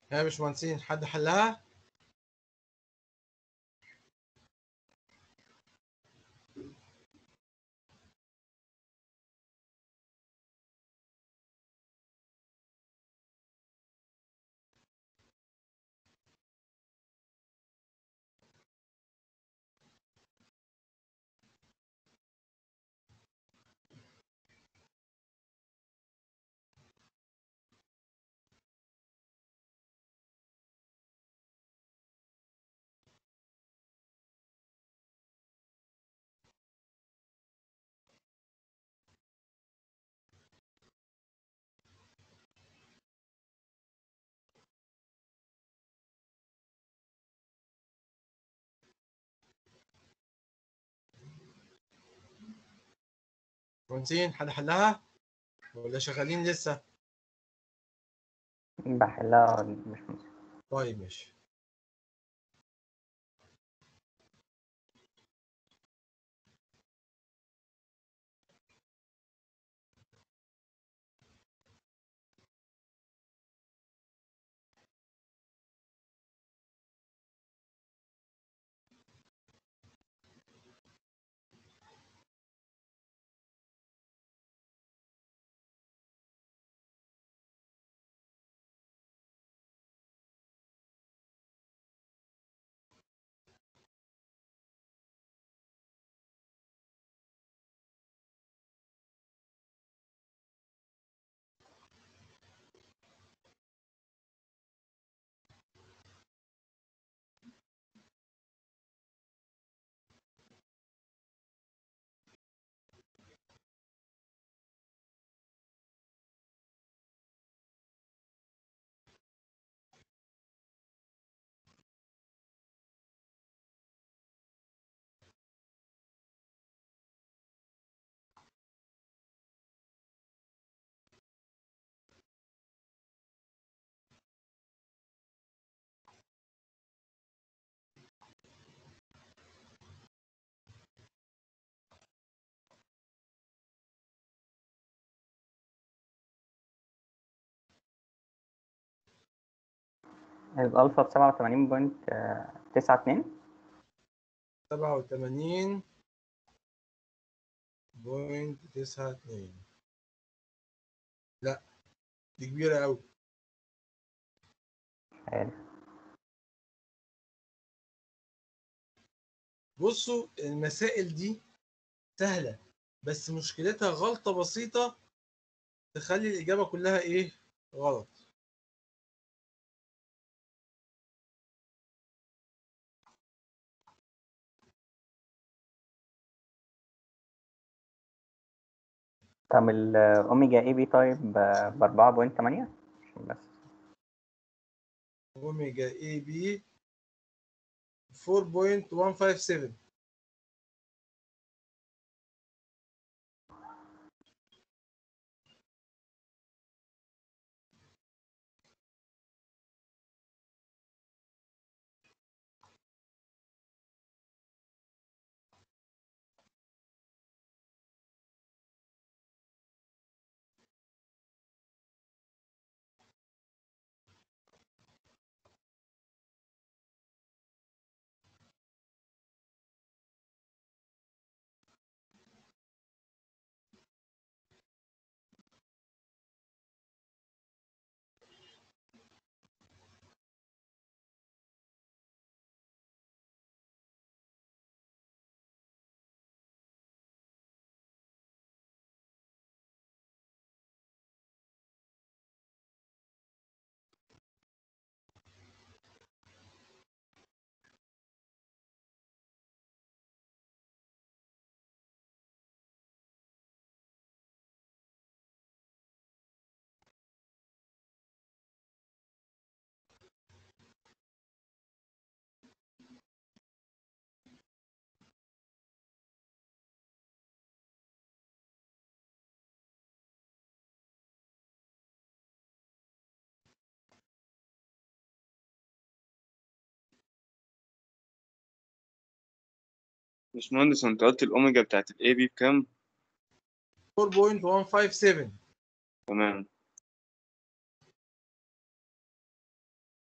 يا باشمهندسين حد حلها باشمهندسين حد حلها ولا شغالين لسه بحلها مش مش طيب ماشي الألفا بسبعة وتمانين بوينت تسعة اتنين سبعة وتمانين بوينت تسعة اتنين لا دي كبيرة أوي عارف بصوا المسائل دي سهلة بس مشكلتها غلطة بسيطة تخلي الإجابة كلها إيه غلط طب الأوميجا اي بي طيب بأربعة بوينت تمانية عشان بس أوميجا إي بي 4.157 باشمهندس انت قلت الاوميجا بتاعت الاي بي بكام 4.157 تمام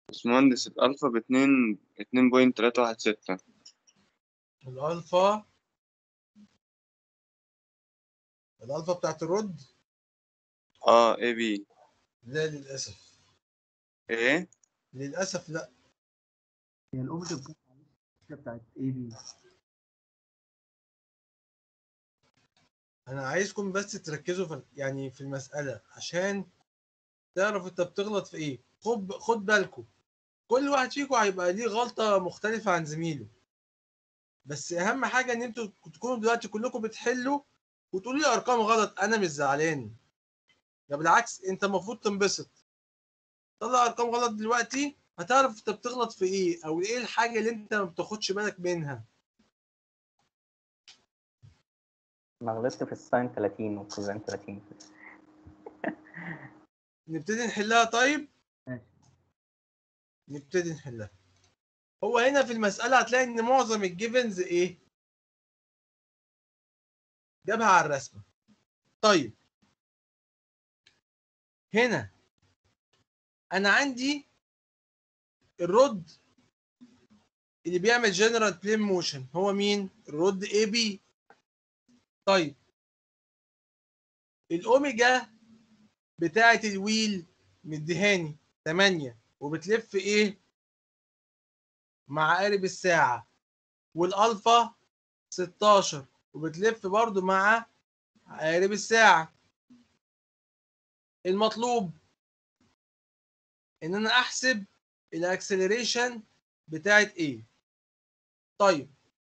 باشمهندس الألفا باتنين اتنين بوينت تلاتة واحد ستة الالفا الالفا بتاعت الرد اه اي بي لا للاسف ايه للاسف لا هي الاوميجا بتاعت بتاعت اي بي انا عايزكم بس تركزوا في يعني في المساله عشان تعرف انت بتغلط في ايه خد خد بالكم كل واحد فيكم هيبقى ليه غلطه مختلفه عن زميله بس اهم حاجه ان انتوا تكونوا دلوقتي كلكم بتحلوا وتقولوا لي ارقام غلط انا مش زعلان ده بالعكس انت المفروض تنبسط طلع ارقام غلط دلوقتي هتعرف انت بتغلط في ايه او ايه الحاجه اللي انت ما بتاخدش بالك منها انا غلطت في الساين 30 والكوزين 30 نبتدي نحلها طيب ماشي. نبتدي نحلها هو هنا في المسألة هتلاقي إن معظم الجيفنز إيه؟ جابها على الرسمة. طيب هنا أنا عندي الرد اللي بيعمل جنرال بلين موشن هو مين؟ الرد اي بي. طيب الأوميجا بتاعة الويل مديهاني 8 وبتلف ايه مع قارب الساعة والألفا 16 وبتلف برضو مع عقارب الساعة المطلوب ان انا احسب الاكسلريشن بتاعت ايه طيب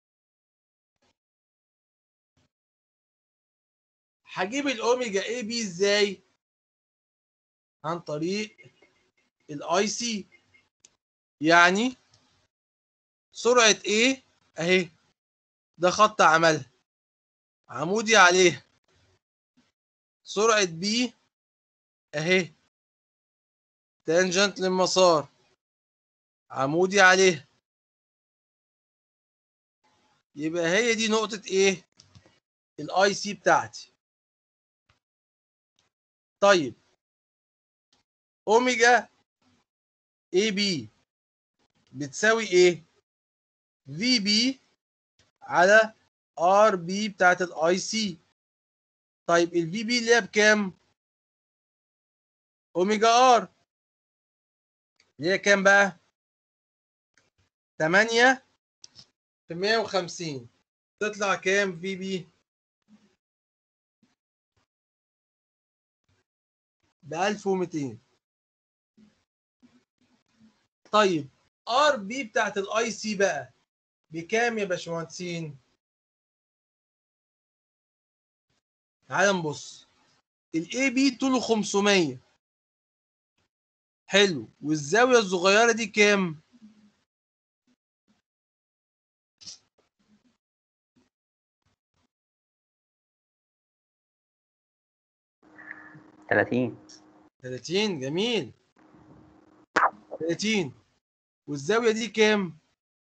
هجيب الاوميجا اي بي ازاي عن طريق الاي سي يعني سرعة ايه اهي ده خط عملها عمودي عليها سرعة بي اهي تانجنت للمسار عمودي عليها يبقى هي دي نقطة ايه الاي سي بتاعتي طيب اوميجا اي بي بتساوي ايه في بي على ار بي بتاعت الاي سي طيب الفي بي اللي هي بكام اوميجا ار اللي هي كام بقى 8 في 150 تطلع كام في بي ب 1200 طيب ار بي بتاعت الاي سي بقى بكام يا باشمهندسين تعال نبص الاي بي طوله 500 حلو والزاويه الصغيره دي كام تلاتين 30 جميل 30 والزاويه دي كام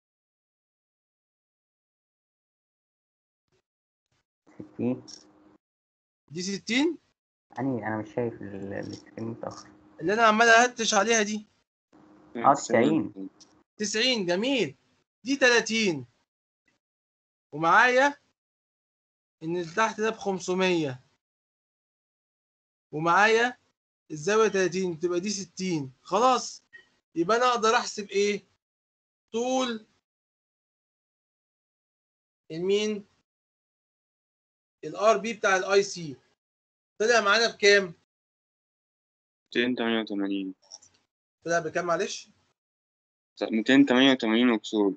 ستين دي 60 يعني أنا مش شايف ال- السكرين متأخر اللي انا عمال اهتش عليها دي اه 90 90 جميل دي 30 ومعايا ان اللي تحت ده ب 500 ومعايا الزاويه 30 تبقى دي 60 خلاص يبقى انا اقدر احسب ايه طول المين الار بي بتاع الاي سي طلع معانا بكام ميتين تمانية وتمانين طلع بكام معلش ميتين تمانية وتمانين وكسور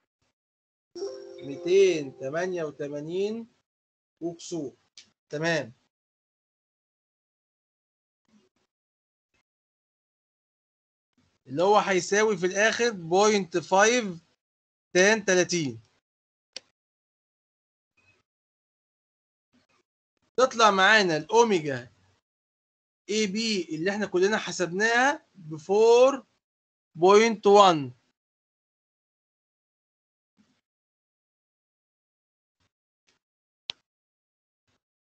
288 وكسور تمام اللي هو هيساوي في الاخر بوينت 5 تان 30 تطلع معانا الاوميجا اي بي اللي احنا كلنا حسبناها ب 4.1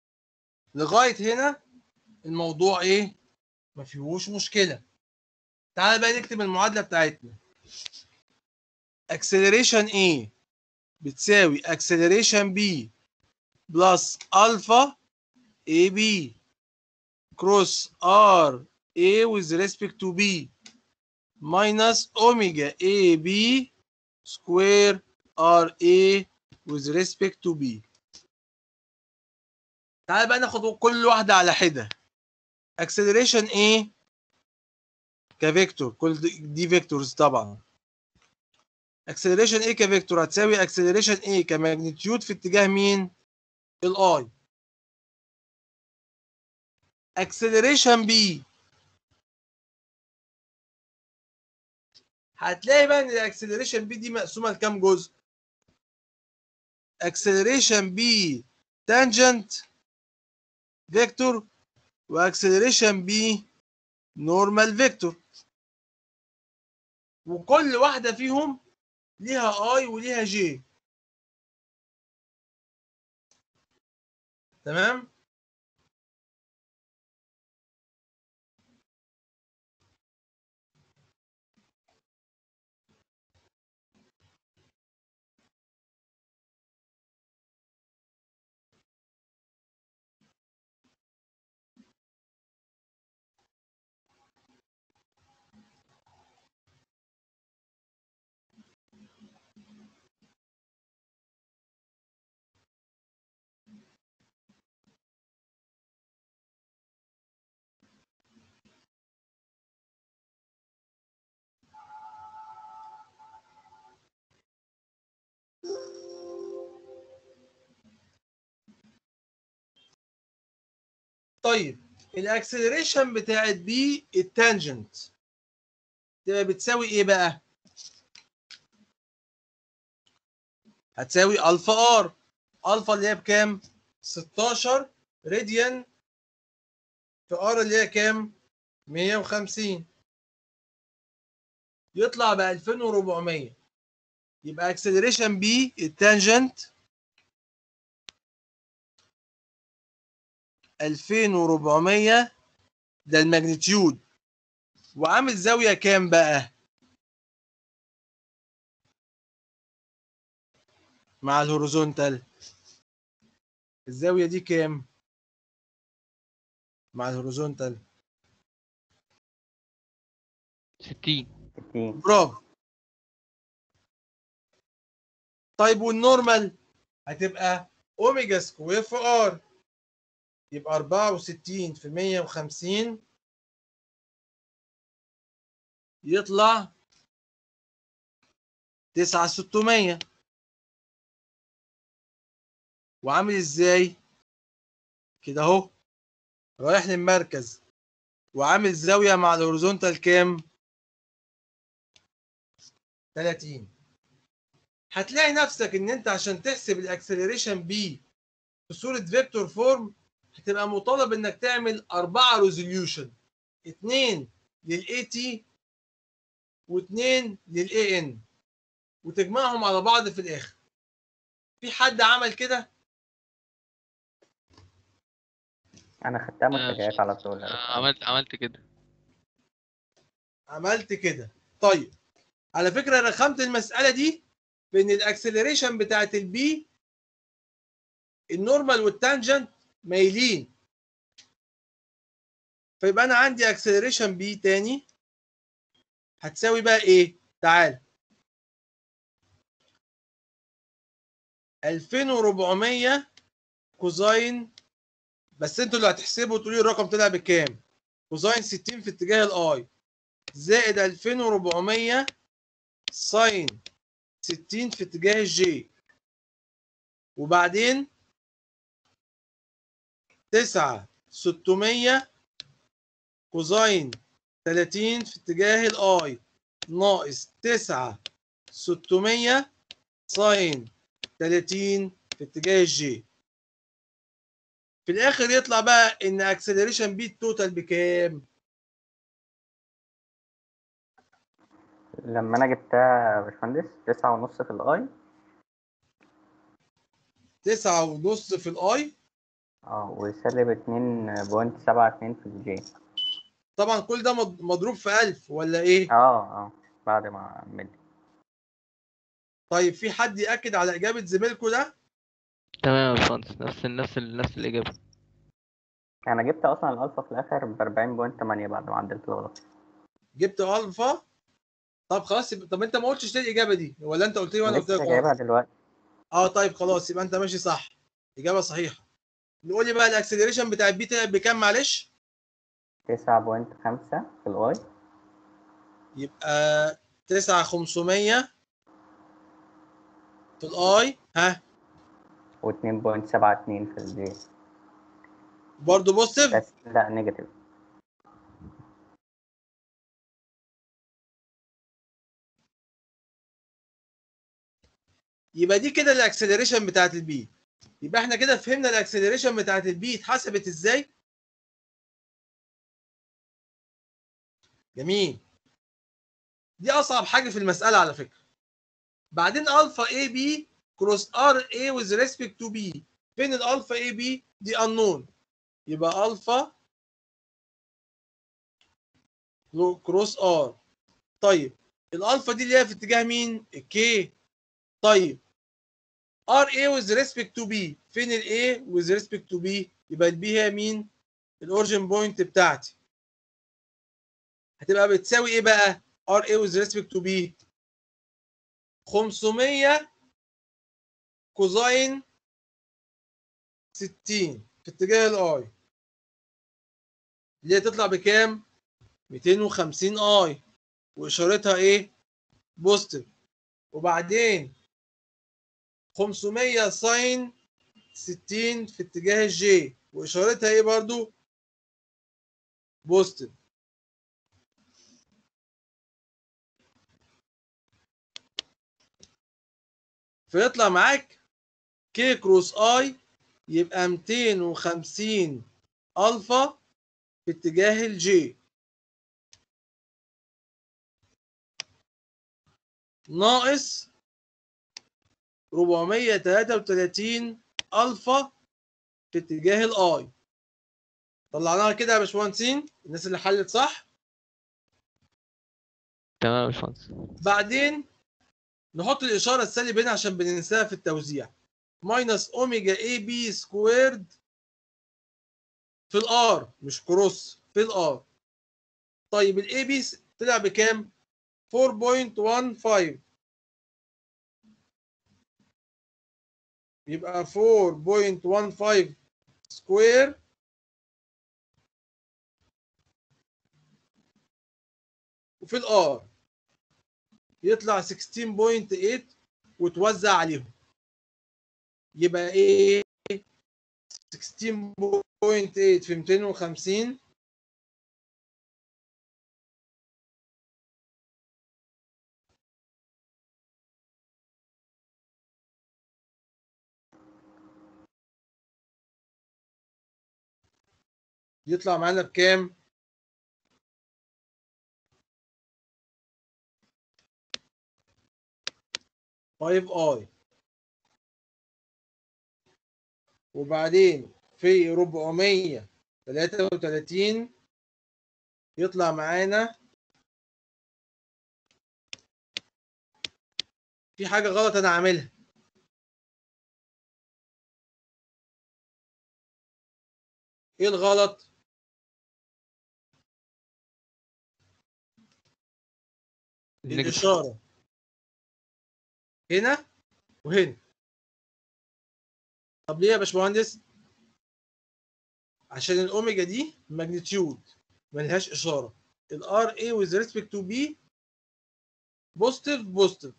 لغايه هنا الموضوع ايه ما فيهوش مشكله تعال بقى نكتب المعادله بتاعتنا acceleration A بتساوي acceleration B بلس الفا AB cross R A with respect to B minus omega AB square RA with respect to B تعال بقى ناخد كل واحدة على حدة acceleration A كفيكتور كل دي- دي فيكتورز طبعا acceleration A كفيكتور هتساوي acceleration A كماجنتيود في اتجاه مين؟ الاي acceleration B هتلاقي بقى ان الاكسلريشن بي دي مقسومه لكام جزء acceleration B tangent فيكتور واكسلريشن B نورمال فيكتور وكل واحده فيهم ليها اي وليها جي تمام طيب الاكسلريشن بتاعت بي التانجنت تبقى بتساوي ايه بقى هتساوي الفا ار الفا اللي هي بكام 16 راديان في ار اللي هي كام 150 يطلع ب 2400 يبقى اكسلريشن بي التانجنت 2400 ده الماجنتيود وعامل زاوية كام بقى؟ مع الهوريزونتال الزاوية دي كام؟ مع الهوريزونتال 60 60 برافو طيب والنورمال هتبقى اوميجا سكوير في ار يبقى 64 في 150 يطلع 9600 وعامل ازاي كده اهو رايح للمركز وعامل زاوية مع الهوريزونتال كام 30 هتلاقي نفسك ان انت عشان تحسب الاكسلريشن بي في صورة فيكتور فورم هتبقى مطالب انك تعمل أربعة ريزوليوشن اتنين للاي تي واتنين للاي ان وتجمعهم على بعض في الاخر في حد عمل كده انا خدتها آه، متجهات على طول آه، عملت عملت كده عملت كده طيب على فكرة رخمت المسألة دي بان الاكسلريشن بتاعت البي النورمال والتانجنت مايلين فيبقى انا عندي اكسلريشن بي تاني هتساوي بقى ايه تعال 2400 كوزاين بس انتوا اللي هتحسبوا تقولوا لي الرقم طلع بكام كوزاين 60 في اتجاه الاي زائد 2400 ساين 60 في اتجاه الجي وبعدين 9 600 كوزاين 30 في اتجاه الاي ناقص 9 600 ساين 30 في اتجاه الجي في الاخر يطلع بقى ان اكسلريشن بي التوتال بكام لما انا جبتها يا باشمهندس تسعة ونص في الاي تسعة ونص في الاي اه وسالب اتنين بوينت سبعة اتنين في الجي طبعا كل ده مض- مضروب في 1000 ولا ايه اه اه بعد ما اعمل طيب في حد ياكد على اجابه زميلكم ده تمام يا باشمهندس نفس نفس نفس الإجابة انا جبت اصلا الالفا في الاخر ب 40.8 بعد ما عدلت الغلط جبت الفا طب خلاص يبقى- طب انت ما قلتش ليه الاجابه دي ولا انت قلت لي وانا قلت لسه لك جايبها غلط؟ دلوقتي اه طيب خلاص يبقى انت ماشي صح اجابه صحيحه نقول لي بقى الاكسلريشن بتاع البي طلع بكام معلش 9.5 في الاي يبقى 9500 في الاي ها و2.72 في الجي برضه بوزيتيف بس لا نيجاتيف يبقى دي كده الاكسلريشن بتاعت البي يبقى احنا كده فهمنا الاكسلريشن بتاعت البي اتحسبت ازاي جميل دي اصعب حاجه في المساله على فكره بعدين الفا اي بي كروس ار اي with respect to b فين الالفا اي بي دي unknown يبقى الفا كروس ار طيب الالفا دي اللي هي في اتجاه مين الكي طيب ار اي with respect to b فين ال a with respect to b يبقى ال b هي مين الاوريجن بوينت بتاعتي هتبقى بتساوي ايه بقى ار اي with respect to b 500 كوزاين 60 في اتجاه الاي اللي هي تطلع بكام 250 اي واشارتها ايه بوزيتيف وبعدين 500 ساين 60 في اتجاه الجي واشارتها ايه برضو بوزيتيف فيطلع معاك كي كروس اي يبقى 250 الفا في اتجاه الجي ناقص 433 الفا في اتجاه الاي طلعناها كده يا باشمهندسين الناس اللي حلت صح تمام يا باشمهندس بعدين نحط الاشاره السالب هنا عشان بننساها في التوزيع ماينس اوميجا اي بي سكويرد في الار مش كروس في الار طيب الاي بي طلع بكام 4.15 يبقى 4.15 سكوير وفي الار يطلع 16.8 وتوزع عليهم يبقى ايه 16.8 في 250 يطلع معانا بكام؟ فايف اي وبعدين في 433 يطلع معانا في حاجة غلط أنا عاملها إيه الغلط؟ النيجاتيف الإشارة هنا وهنا طب ليه يا باشمهندس؟ عشان الأوميجا دي ماجنتيود ملهاش إشارة الار اي with respect to b بوزيتيف بوزيتيف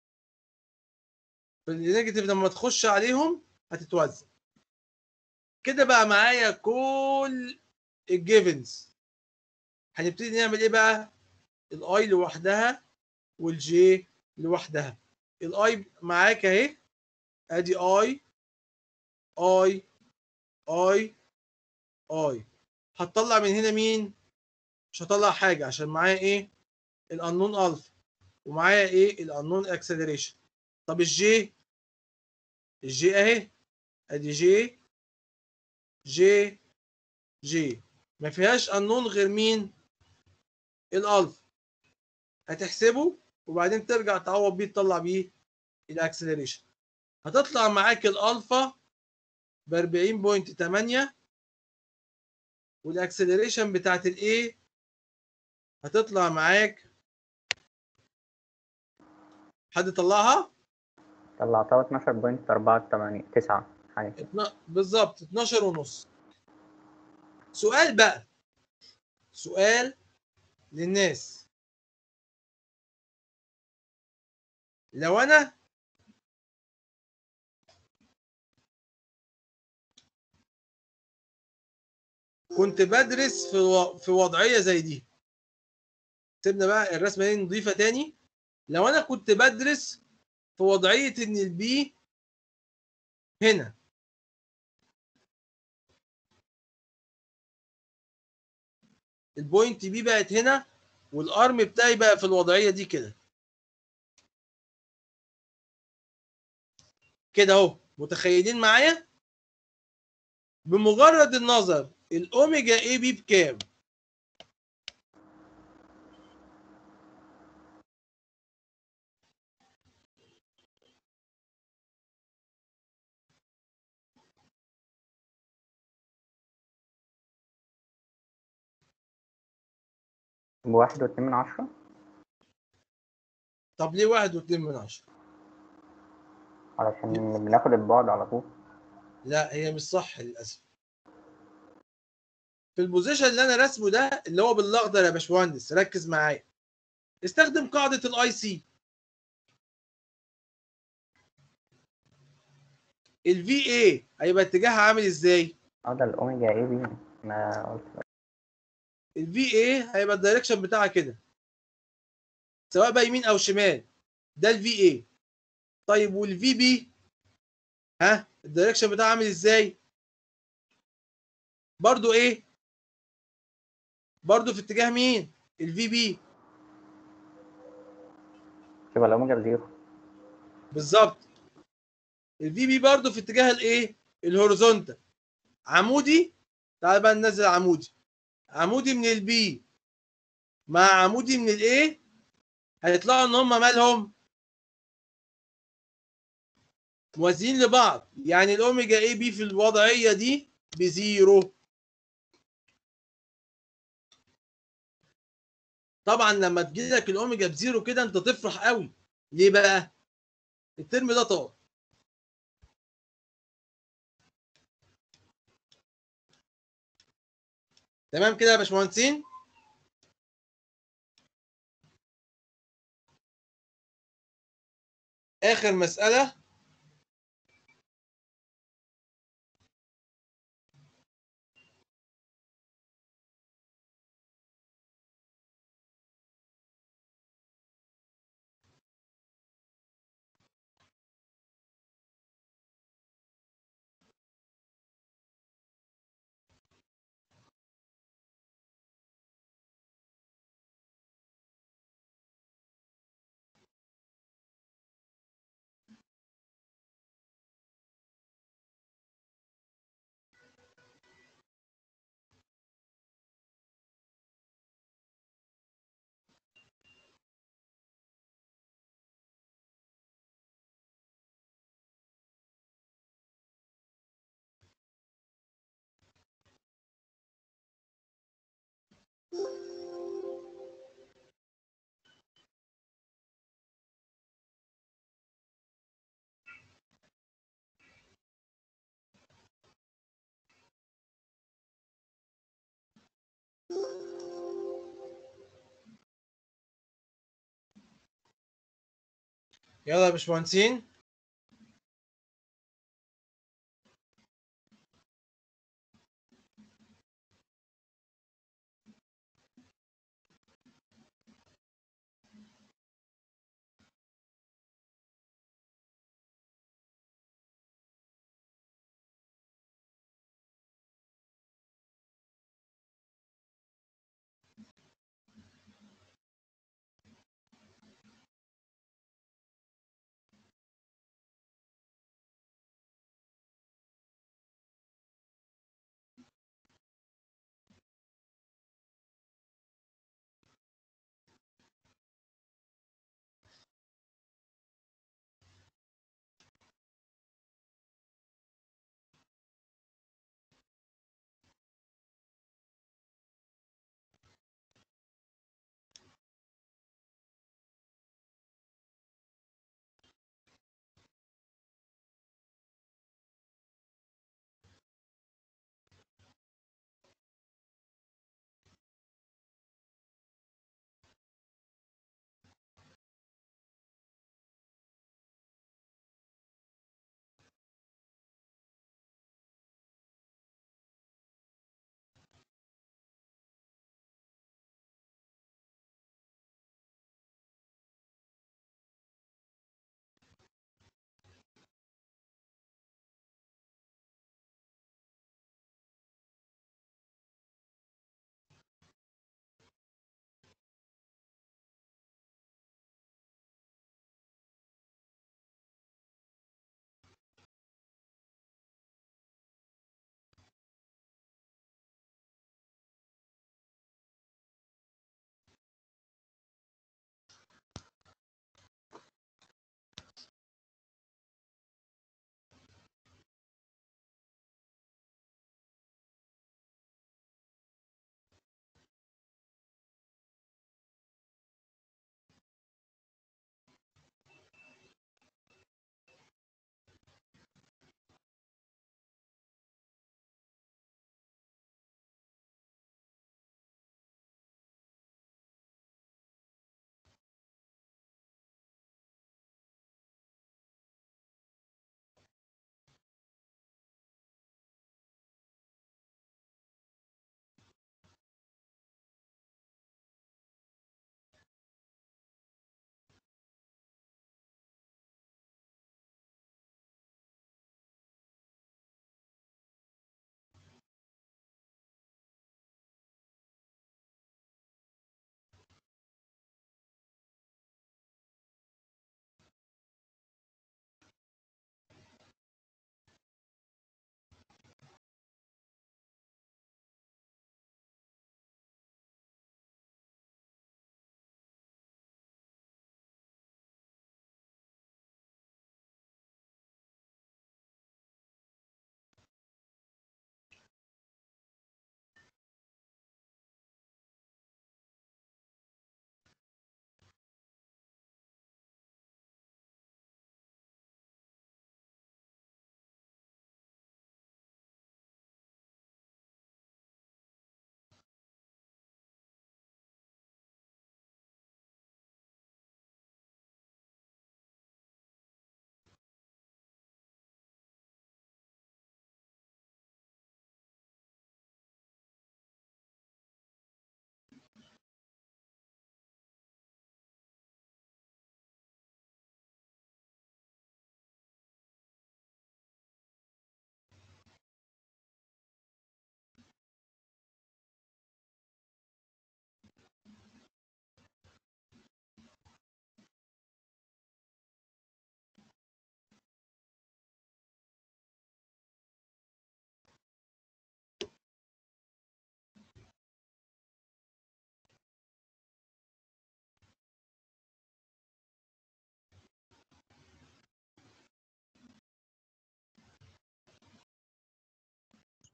فالنيجاتيف لما تخش عليهم هتتوزع كده بقى معايا كل الجيفنز هنبتدي نعمل ايه بقى الاي لوحدها والجي لوحدها الاي معاك اهي ادي اي اي اي اي هتطلع من هنا مين مش هطلع حاجه عشان معايا ايه الانون الفا ومعايا ايه الانون اكسلريشن طب الجي الجي اهي ادي جي جي جي ما فيهاش انون غير مين الالفا هتحسبه وبعدين ترجع تعوض بيه تطلع بيه الاكسلريشن هتطلع معاك الالفا ب 40.8 والاكسلريشن بتاعت الايه هتطلع معاك حد طلعها طلعتها 12.48 9 حاجة كده. اتنا- بالظبط 12 ونص سؤال بقى سؤال للناس لو انا كنت بدرس في و- في وضعيه زي دي سيبنا بقى الرسمه دي نضيفه تاني لو انا كنت بدرس في وضعيه ان البي هنا البوينت بي بقت هنا والارم بتاعي بقى في الوضعيه دي كده كده اهو متخيلين معايا بمجرد النظر الاوميجا اي بي بكام بواحد واتنين من عشرة طب ليه واحد واتنين من عشرة علشان بناخد البعد على طول لا هي مش صح للاسف في البوزيشن اللي انا راسمه ده اللي هو بالاخضر يا باشمهندس ركز معايا استخدم قاعده الاي سي الفي اي هيبقى اتجاهها عامل ازاي اه ده الأوميجا اي بي ما قلت الفي اي هيبقى الدايركشن بتاعها كده سواء بقى يمين او شمال ده الفي اي طيب والفي بي ها الدايركشن بتاعها عامل ازاي برضو ايه برضو في اتجاه مين الفي بي يبقى الأوميجا بزيرو بالظبط الفي بي برضو في اتجاه الايه الهوريزونتال عمودي تعال بقى ننزل عمودي عمودي من البي مع عمودي من الايه هيطلعوا ان هم مالهم موازيين لبعض يعني الاوميجا اي بي في الوضعيه دي بزيرو طبعا لما تجيلك الاوميجا بزيرو كده انت تفرح قوي ليه بقى الترم ده طار تمام كده يا باشمهندسين اخر مساله يلا يا باشمهندسين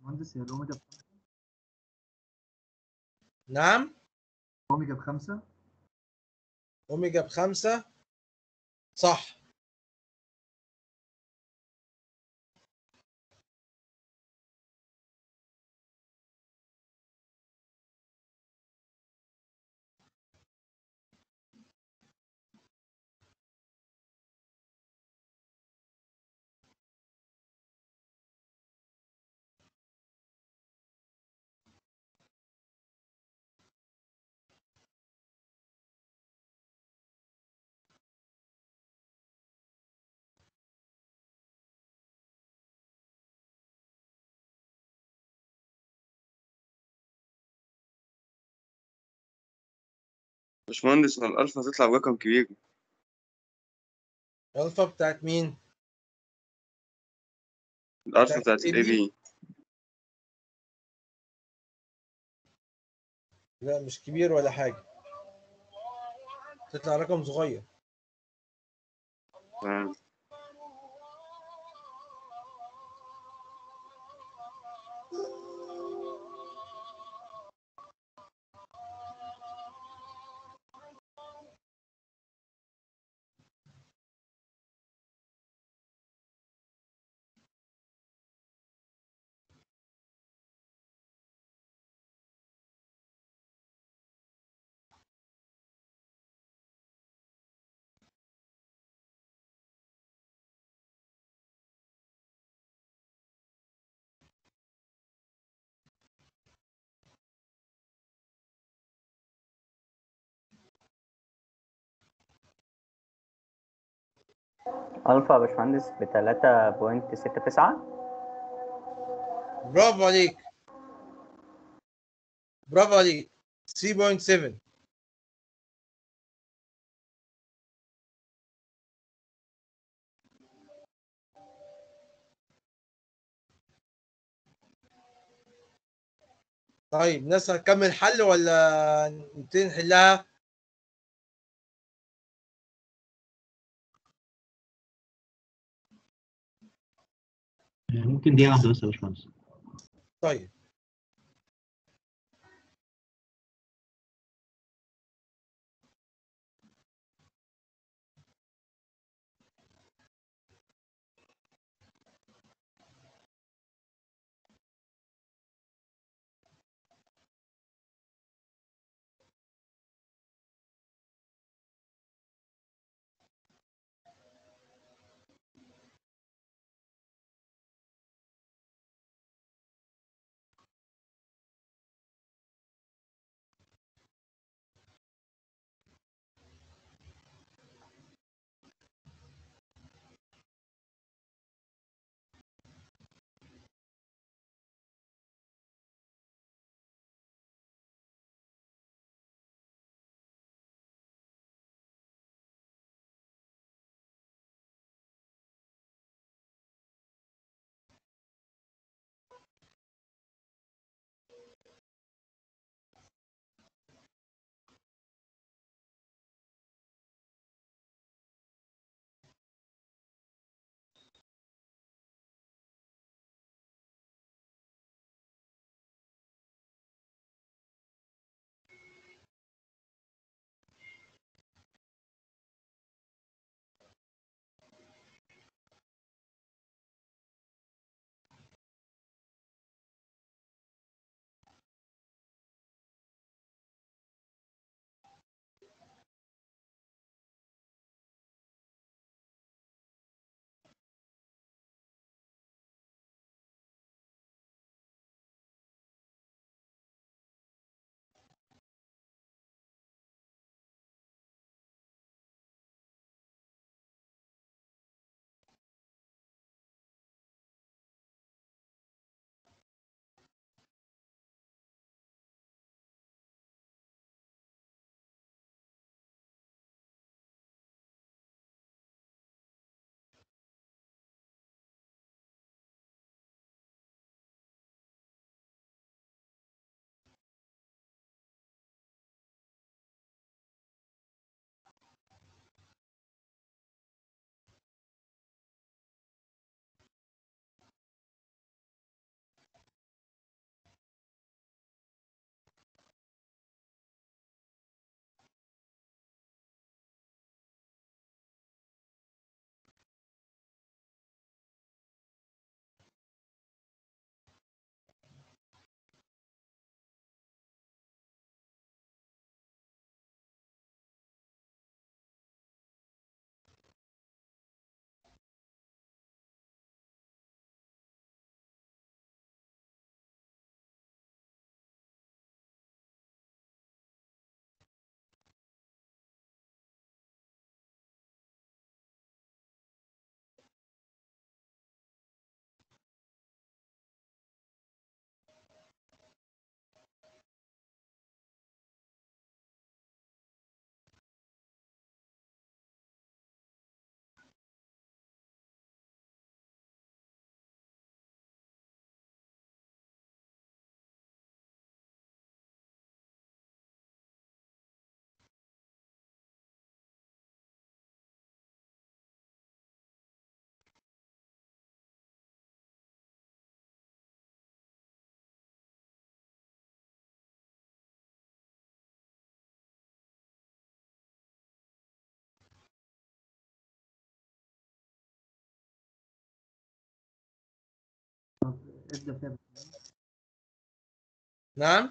باشمهندس هي الأوميجا بخمسة نعم أوميجا بخمسة اوميجا بخمسة صح باشمهندس هو الألفا هتطلع برقم كبير الفا بتاعت مين الألفا بتاعت بتاعت ال ال AB. AB لا مش كبير ولا حاجة تطلع رقم صغير تمام ألفا يا باشمهندس بتلاتة بوينت ستة تسعة برافو عليك برافو عليك 3.7 طيب ناس هتكمل حل ولا نبتدي نحلها ممكن دقيقة واحدة بس يا باشمهندس طيب ابدأ فيها باشمهندس. نعم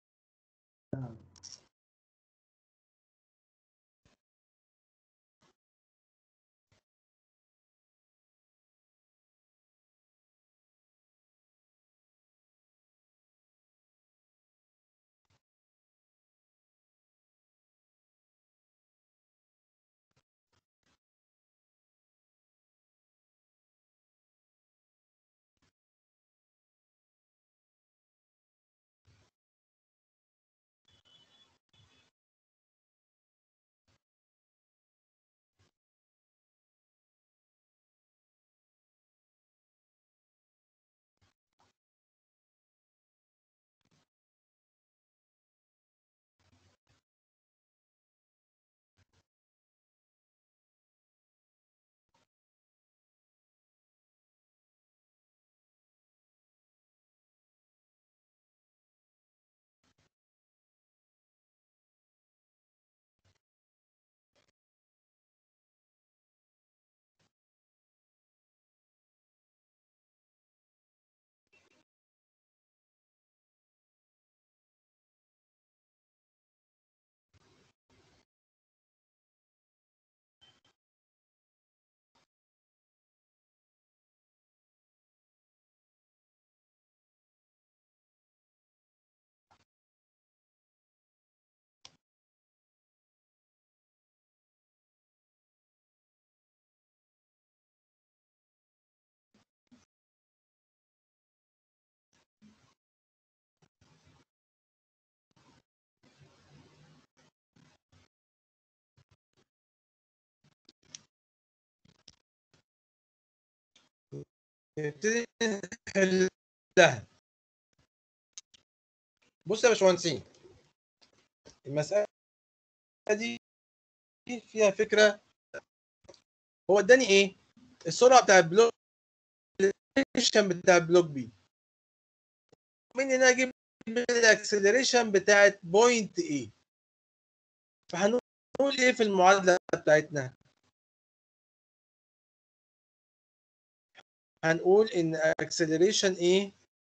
نبتدي نحلها بص يا باشمهندسين المسألة دي فيها فكرة هو اداني ايه؟ السرعة بتاع البلوك الاكسلريشن بتاع البلوك بي من هنا اجيب الاكسلريشن بتاعت بوينت ايه فهنقول ايه في المعادلة بتاعتنا؟ هنقول ان acceleration A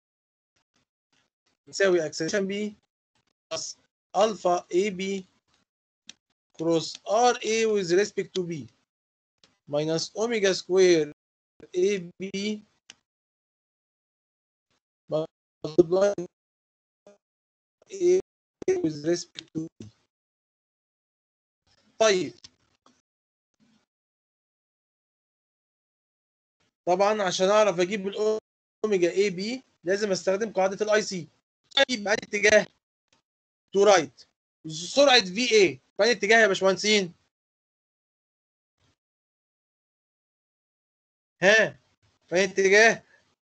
يساوي acceleration B plus alpha AB cross RA with respect to B minus omega square AB multiply A with respect to B طيب طبعا عشان اعرف اجيب الاوميجا اي بي لازم استخدم قاعده الاي سي طيب بأي اتجاه تو رايت سرعه في اي في اتجاه يا باشمهندسين ها في اتجاه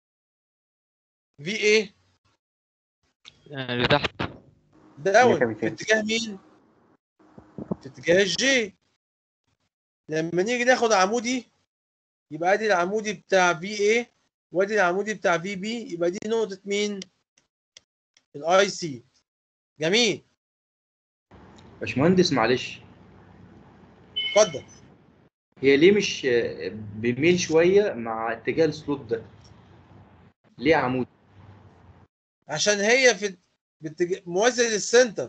في اي يعني لتحت داون في في اتجاه مين في اتجاه الجي لما نيجي ناخد عمودي يبقى ادي العمودي بتاع في اي وادي العمودي بتاع في بي يبقى دي نقطة مين؟ الاي سي جميل باشمهندس معلش اتفضل هي ليه مش آه، بيميل شوية مع اتجاه السلوت ده ليه عمود عشان هي في باتجاه موازي للسنتر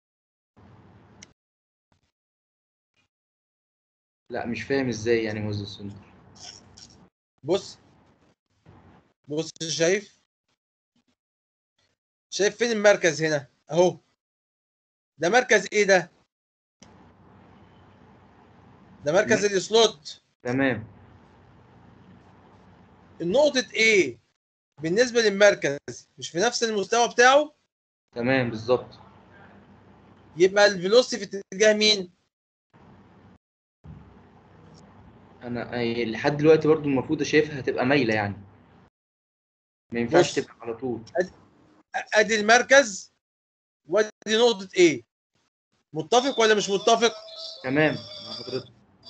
لا مش فاهم ازاي يعني موزع السنتر بص بص شايف شايف فين المركز هنا اهو ده مركز ايه ده ده مركز السلوت تمام النقطة ايه بالنسبة للمركز مش في نفس المستوى بتاعه تمام بالظبط يبقى الفيلوسيتي في اتجاه مين انا أي- لحد دلوقتي برضو المفروض شايفها هتبقى مايلة يعني ما ينفعش بص. تبقى على طول ادي المركز وادي نقطة ايه متفق ولا مش متفق تمام مع حضرتك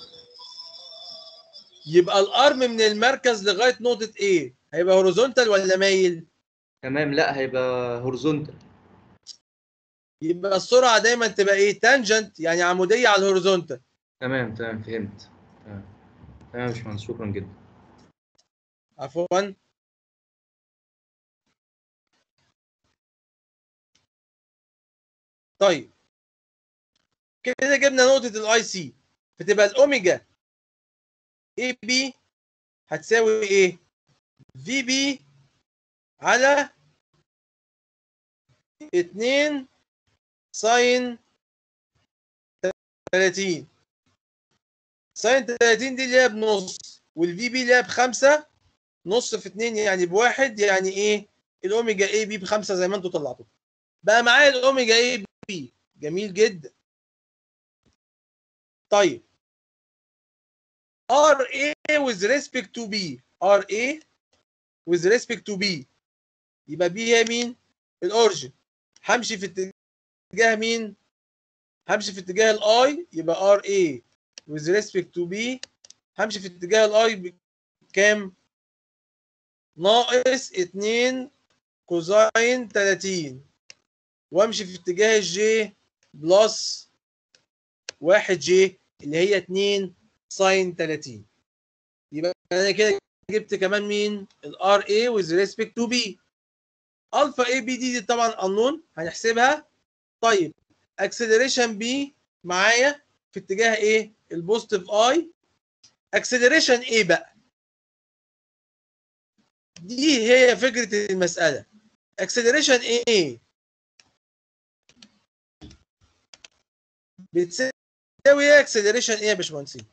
يبقى الارم من المركز لغاية نقطة ايه هيبقى هوريزونتال ولا مايل تمام لا هيبقى هورزونتال يبقى السرعة دايما تبقى ايه تانجنت يعني عمودية على الهوريزونتال تمام تمام فهمت تمام تمام يا باشمهندس شكرا جدا عفوا طيب كده جبنا نقطه الاي سي فتبقى الاوميجا اي بي هتساوي ايه في بي على 2 ساين 30 ساين 30 دي اللي هي بنص والفي بي اللي هي بخمسة نص في 2 يعني بواحد يعني ايه الاوميجا اي بي بخمسة زي ما انتوا طلعتوا بقى معايا الاوميجا اي بي جميل جدا طيب ار اي with respect to b ار اي with respect to b يبقى بي هي مين الاورجن همشي في اتجاه مين همشي في اتجاه الاي يبقى ار اي with respect to b همشي في اتجاه الاي بكام ناقص 2 كوزاين 30 وامشي في اتجاه الجي بلس 1 جي اللي هي 2 ساين 30 يبقى انا كده جبت كمان مين الار اي with respect to b الفا اي بي دي, دي طبعا unknown هنحسبها طيب اكسلريشن بي معايا في اتجاه ايه البوزيتيف اي اكسلريشن ايه بقى دي هي فكره المساله اكسلريشن ايه بتساوي ايه اكسلريشن ايه يا باشمهندسين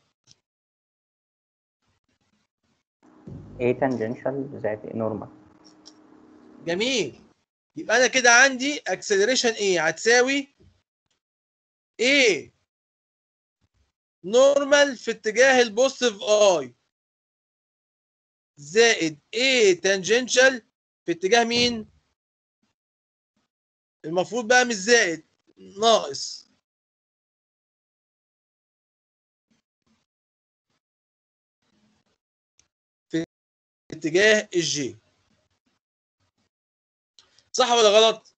A tangential زائد A normal جميل يبقى انا كده عندي اكسلريشن ايه هتساوي ايه نورمال في اتجاه البوزيتيف اي زائد ايه تانجنشال في اتجاه مين المفروض بقى مش زائد ناقص في اتجاه الجي صح ولا غلط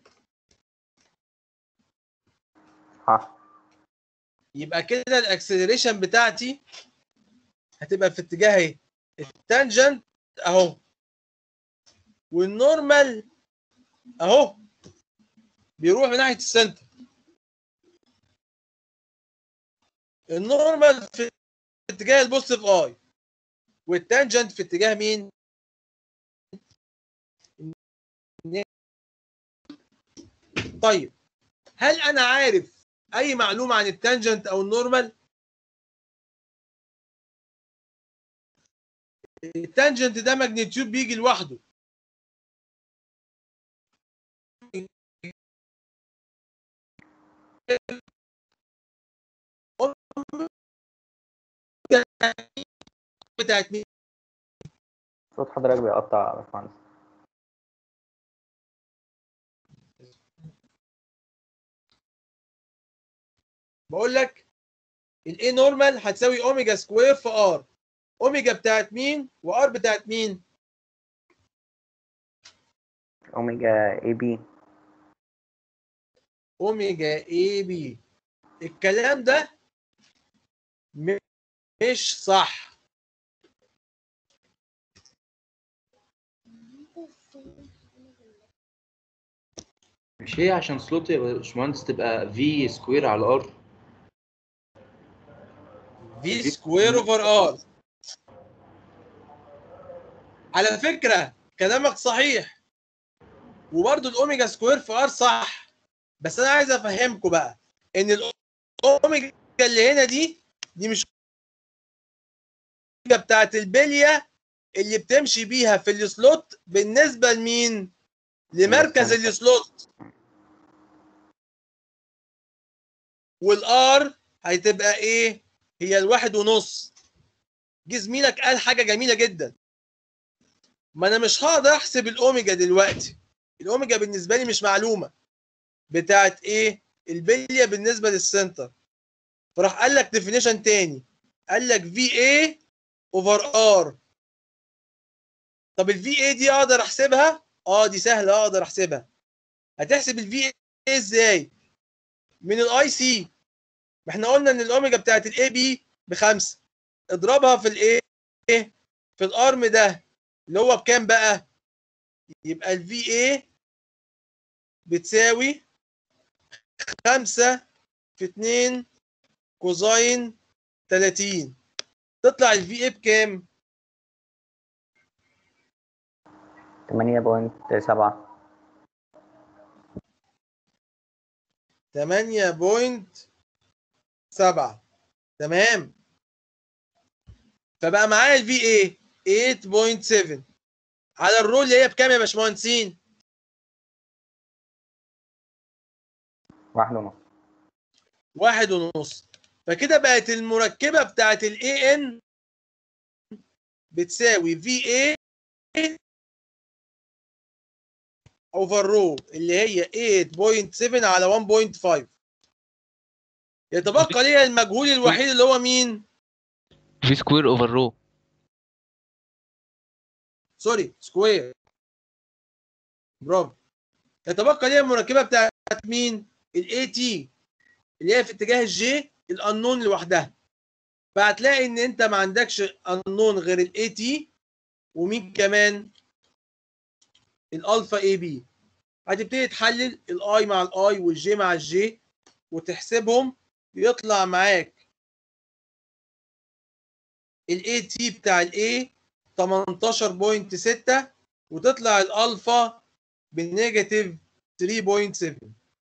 صح يبقى كده الاكسلريشن بتاعتي هتبقى في اتجاه ايه التانجنت اهو والنورمال اهو بيروح من ناحيه السنتر النورمال في اتجاه البوزيتيف اي والتانجنت في اتجاه مين طيب هل انا عارف اي معلومه عن التانجنت او النورمال التانجنت ده ماجنتيود بيجي لوحده بتاعت مين صوت حضرتك بيقطع يا باشمهندس بقول لك الاي نورمال هتساوي اوميجا سكوير في ار اوميجا بتاعت مين وار بتاعت مين اوميجا اي بي اوميجا اي بي الكلام ده م- مش صح مش هي عشان سلوت يا باشمهندس تبقى في سكوير على ار في سكوير اوفر ار على فكره كلامك صحيح وبرده الاوميجا سكوير في ار صح بس انا عايز افهمكم بقى ان الاوميجا اللي هنا دي دي مش الاوميجا بتاعت البليه اللي بتمشي بيها في السلوت بالنسبه لمين لمركز للسنتر. السلوت والار هتبقى ايه هي الواحد ونص جه زميلك قال حاجه جميله جدا ما انا مش هقدر احسب الاوميجا دلوقتي الاوميجا بالنسبه لي مش معلومه بتاعت ايه البليه بالنسبه للسنتر فراح قال لك ديفينيشن تاني قال لك في اي اوفر ار طب الفي اي دي اقدر احسبها اه دي سهله اقدر احسبها هتحسب الفي اي ازاي من الاي سي ما احنا قلنا ان الاوميجا بتاعت الاي بي بخمسه اضربها في الايه في الارم ده اللي هو بكام بقى يبقى الفي اي بتساوي 5 في 2 كوزاين 30 تطلع الفي اي بكام؟ 8.7 8.7 تمام فبقى معايا الفي اي 8.7 على الرول اللي هي بكام يا باشمهندسين؟ واحد ونص واحد ونص فكده بقت المركبة بتاعت ال AN بتساوي VA over رو اللي هي 8.7 على 1.5 يتبقى ليها المجهول الوحيد اللي هو مين؟ في سكوير اوفر رو سوري سكوير برافو يتبقى ليها المركبة بتاعت مين؟ ال AT اللي هي في اتجاه الجي الانون لوحدها فهتلاقي ان انت ما عندكش انون غير الاي تي ومين كمان الالفا اي بي هتبتدي تحلل الاي مع الاي والجي مع الجي وتحسبهم يطلع معاك الاي تي بتاع الاي 18.6 وتطلع الالفا بالنيجاتيف 3.7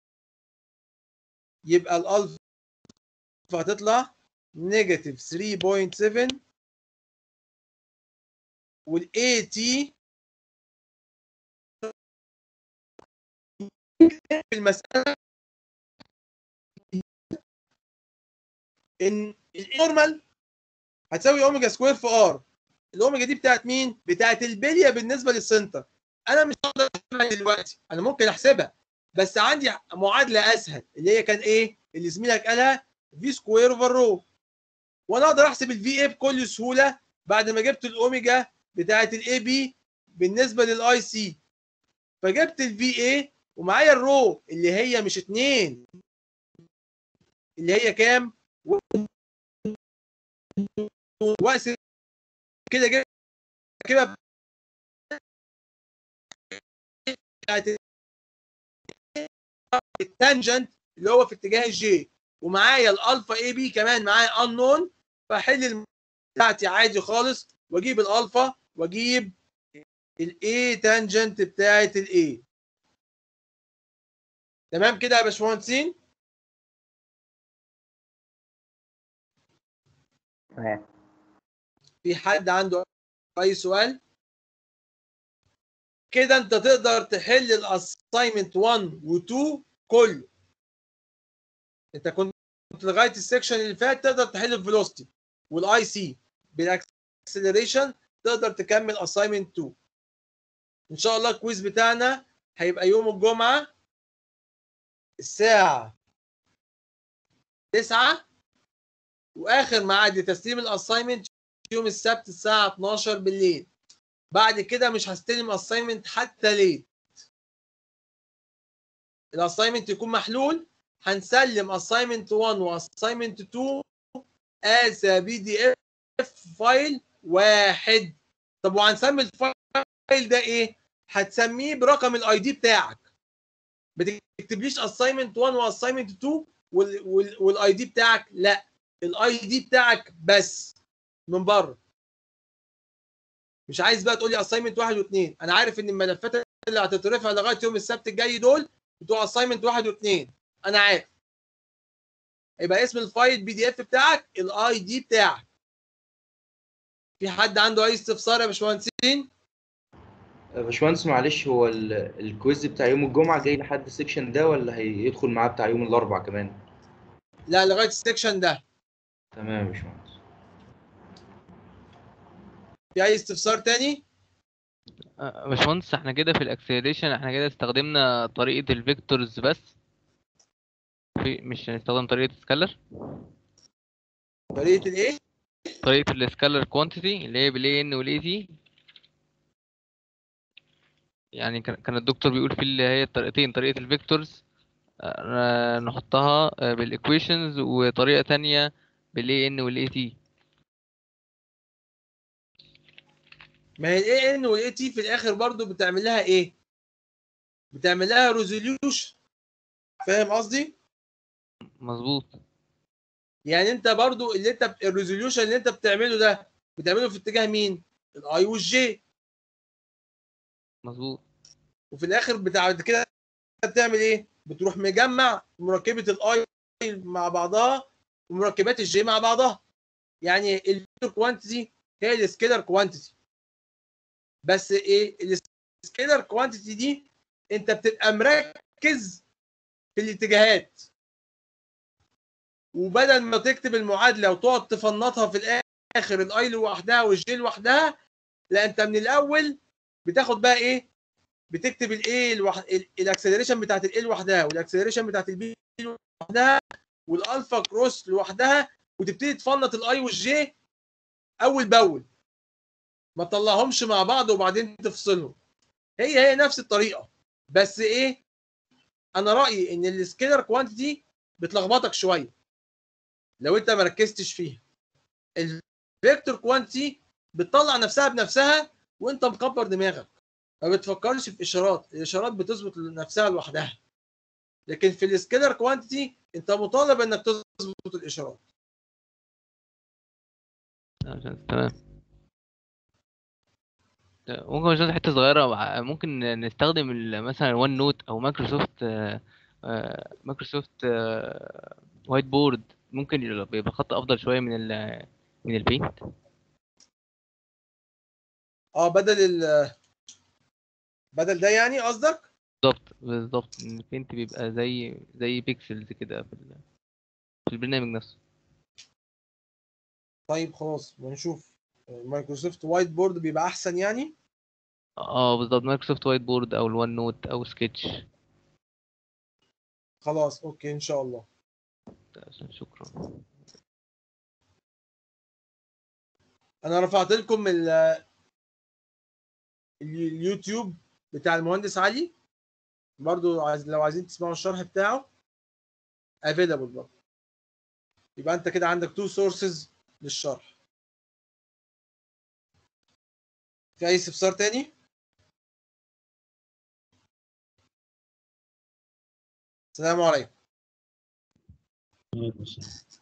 يبقى الالفا هتطلع نيجاتيف 3.7 والاي تي في المسألة ان النورمال هتساوي اوميجا سكوير في ار الاوميجا دي بتاعت مين؟ بتاعت البليه بالنسبه للسنتر انا مش هقدر احسبها دلوقتي انا ممكن احسبها بس عندي معادله اسهل اللي هي كان ايه؟ اللي زميلك قالها في سكوير اوفر رو وانا اقدر احسب الفي اي بكل سهوله بعد ما جبت الاوميجا بتاعت الاي بي بالنسبه للاي سي فجبت الفي اي ومعايا الرو اللي هي مش اتنين اللي هي كام؟ واقسم كده كده كده بتاعت التانجنت اللي هو في اتجاه الجي ومعايا الالفا اي بي كمان معايا انون فاحل بتاعتي عادي خالص واجيب الالفا واجيب الاي تانجنت بتاعت الاي تمام كده يا باشمهندسين تمام في حد عنده اي سؤال كده انت تقدر تحل الاساينمنت 1 و2 كله انت كنت لغايه السكشن اللي فات تقدر تحل الفيلوسيتي والاي سي بالاكسلريشن تقدر تكمل اساينمنت 2 ان شاء الله الكويز بتاعنا هيبقى يوم الجمعه الساعه 9 واخر ميعاد لتسليم الاساينمنت يوم السبت الساعه 12 بالليل بعد كده مش هستلم اساينمنت حتى ليت الاساينمنت يكون محلول هنسلم اساينمنت 1 واساينمنت 2 از بي دي اف فايل واحد طب وهنسمي الفايل ده ايه هتسميه برقم الاي دي بتاعك ما تكتبليش اساينمنت 1 واساينمنت 2 والاي دي بتاعك لا الاي دي بتاعك بس من بره مش عايز بقى تقول لي اساينمنت واحد واثنين انا عارف ان الملفات اللي هتترفع لغايه يوم السبت الجاي دول بتوع اساينمنت واحد واثنين انا عارف يبقى اسم الفايل بي دي اف بتاعك الاي دي بتاعك في حد عنده اي استفسار يا باشمهندسين باشمهندس معلش هو ال- الكويز بتاع يوم الجمعة جاي لحد السكشن ده ولا هيدخل معاه بتاع يوم الأربع كمان؟ لا لغايه السكشن ده تمام يا باشمهندس في اي استفسار تاني آه، باشمهندس احنا كده في الاكسلريشن احنا كده استخدمنا طريقة الفيكتورز بس في مش هنستخدم طريقة سكالر طريقه الايه طريقة السكالر كوانتيتي اللي هي بالاي ان والاي تي يعني كان كان الدكتور بيقول في اللي هي الطريقتين طريقة الفيكتورز آه، نحطها بالايكويشنز وطريقة تانية بالاي ان والاي تي ما هي الاي ان والاي تي في الاخر برضو بتعمل لها ايه بتعمل لها ريزوليوشن فاهم قصدي مظبوط يعني انت برضو اللي انت الريزوليوشن اللي انت بتعمله ده بتعمله في اتجاه مين الاي والجي مظبوط وفي الاخر بتاع كده بتعمل ايه بتروح مجمع مركبه الاي مع بعضها ومركبات الجي مع بعضها يعني الفيكتور كوانتيتي هي السكيلر كوانتيتي بس ايه السكيلر كوانتيتي دي انت بتبقى مركز في الاتجاهات وبدل ما تكتب المعادله وتقعد تفنطها في الاخر الاي لوحدها والجي لوحدها لا انت من الاول بتاخد بقى ايه بتكتب الايه الاكسلريشن بتاعت الايه لوحدها والاكسلريشن بتاعت البي لوحدها والالفا كروس لوحدها وتبتدي تفنط الاي والجي اول باول ما تطلعهمش مع بعض وبعدين تفصلهم هي هي نفس الطريقه بس ايه انا رايي ان السكيلر كوانتيتي بتلخبطك شويه لو انت ما ركزتش فيها الفيكتور كوانتيتي بتطلع نفسها بنفسها وانت مكبر دماغك ما بتفكرش في اشارات الاشارات بتظبط نفسها لوحدها لكن في السكيلر كوانتيتي انت مطالب انك تظبط الاشارات عشان- تمام ممكن نشوف حتة صغيرة وع- ممكن نستخدم ال- مثلا ون نوت أو مايكروسوفت آه، آه، مايكروسوفت آه، وايت بورد ممكن يبقى يبقى خط أفضل شوية من ال من البينت اه بدل ال بدل ده يعني قصدك بالظبط بالظبط إن البينت بيبقى زي زي بيكسلز كده في ال- في البرنامج نفسه طيب خلاص بنشوف مايكروسوفت وايت بورد بيبقى احسن يعني اه بالظبط مايكروسوفت وايت بورد أو الون نوت أو سكتش خلاص اوكي ان شاء الله شكرا انا رفعت لكم ال- ال- اليوتيوب بتاع المهندس علي برضو عايز لو عايزين تسمعوا الشرح بتاعه افيلابل برضو يبقى انت كده عندك تو سورسز للشرح في اي استفسار تاني السلام عليكم عليكم السلام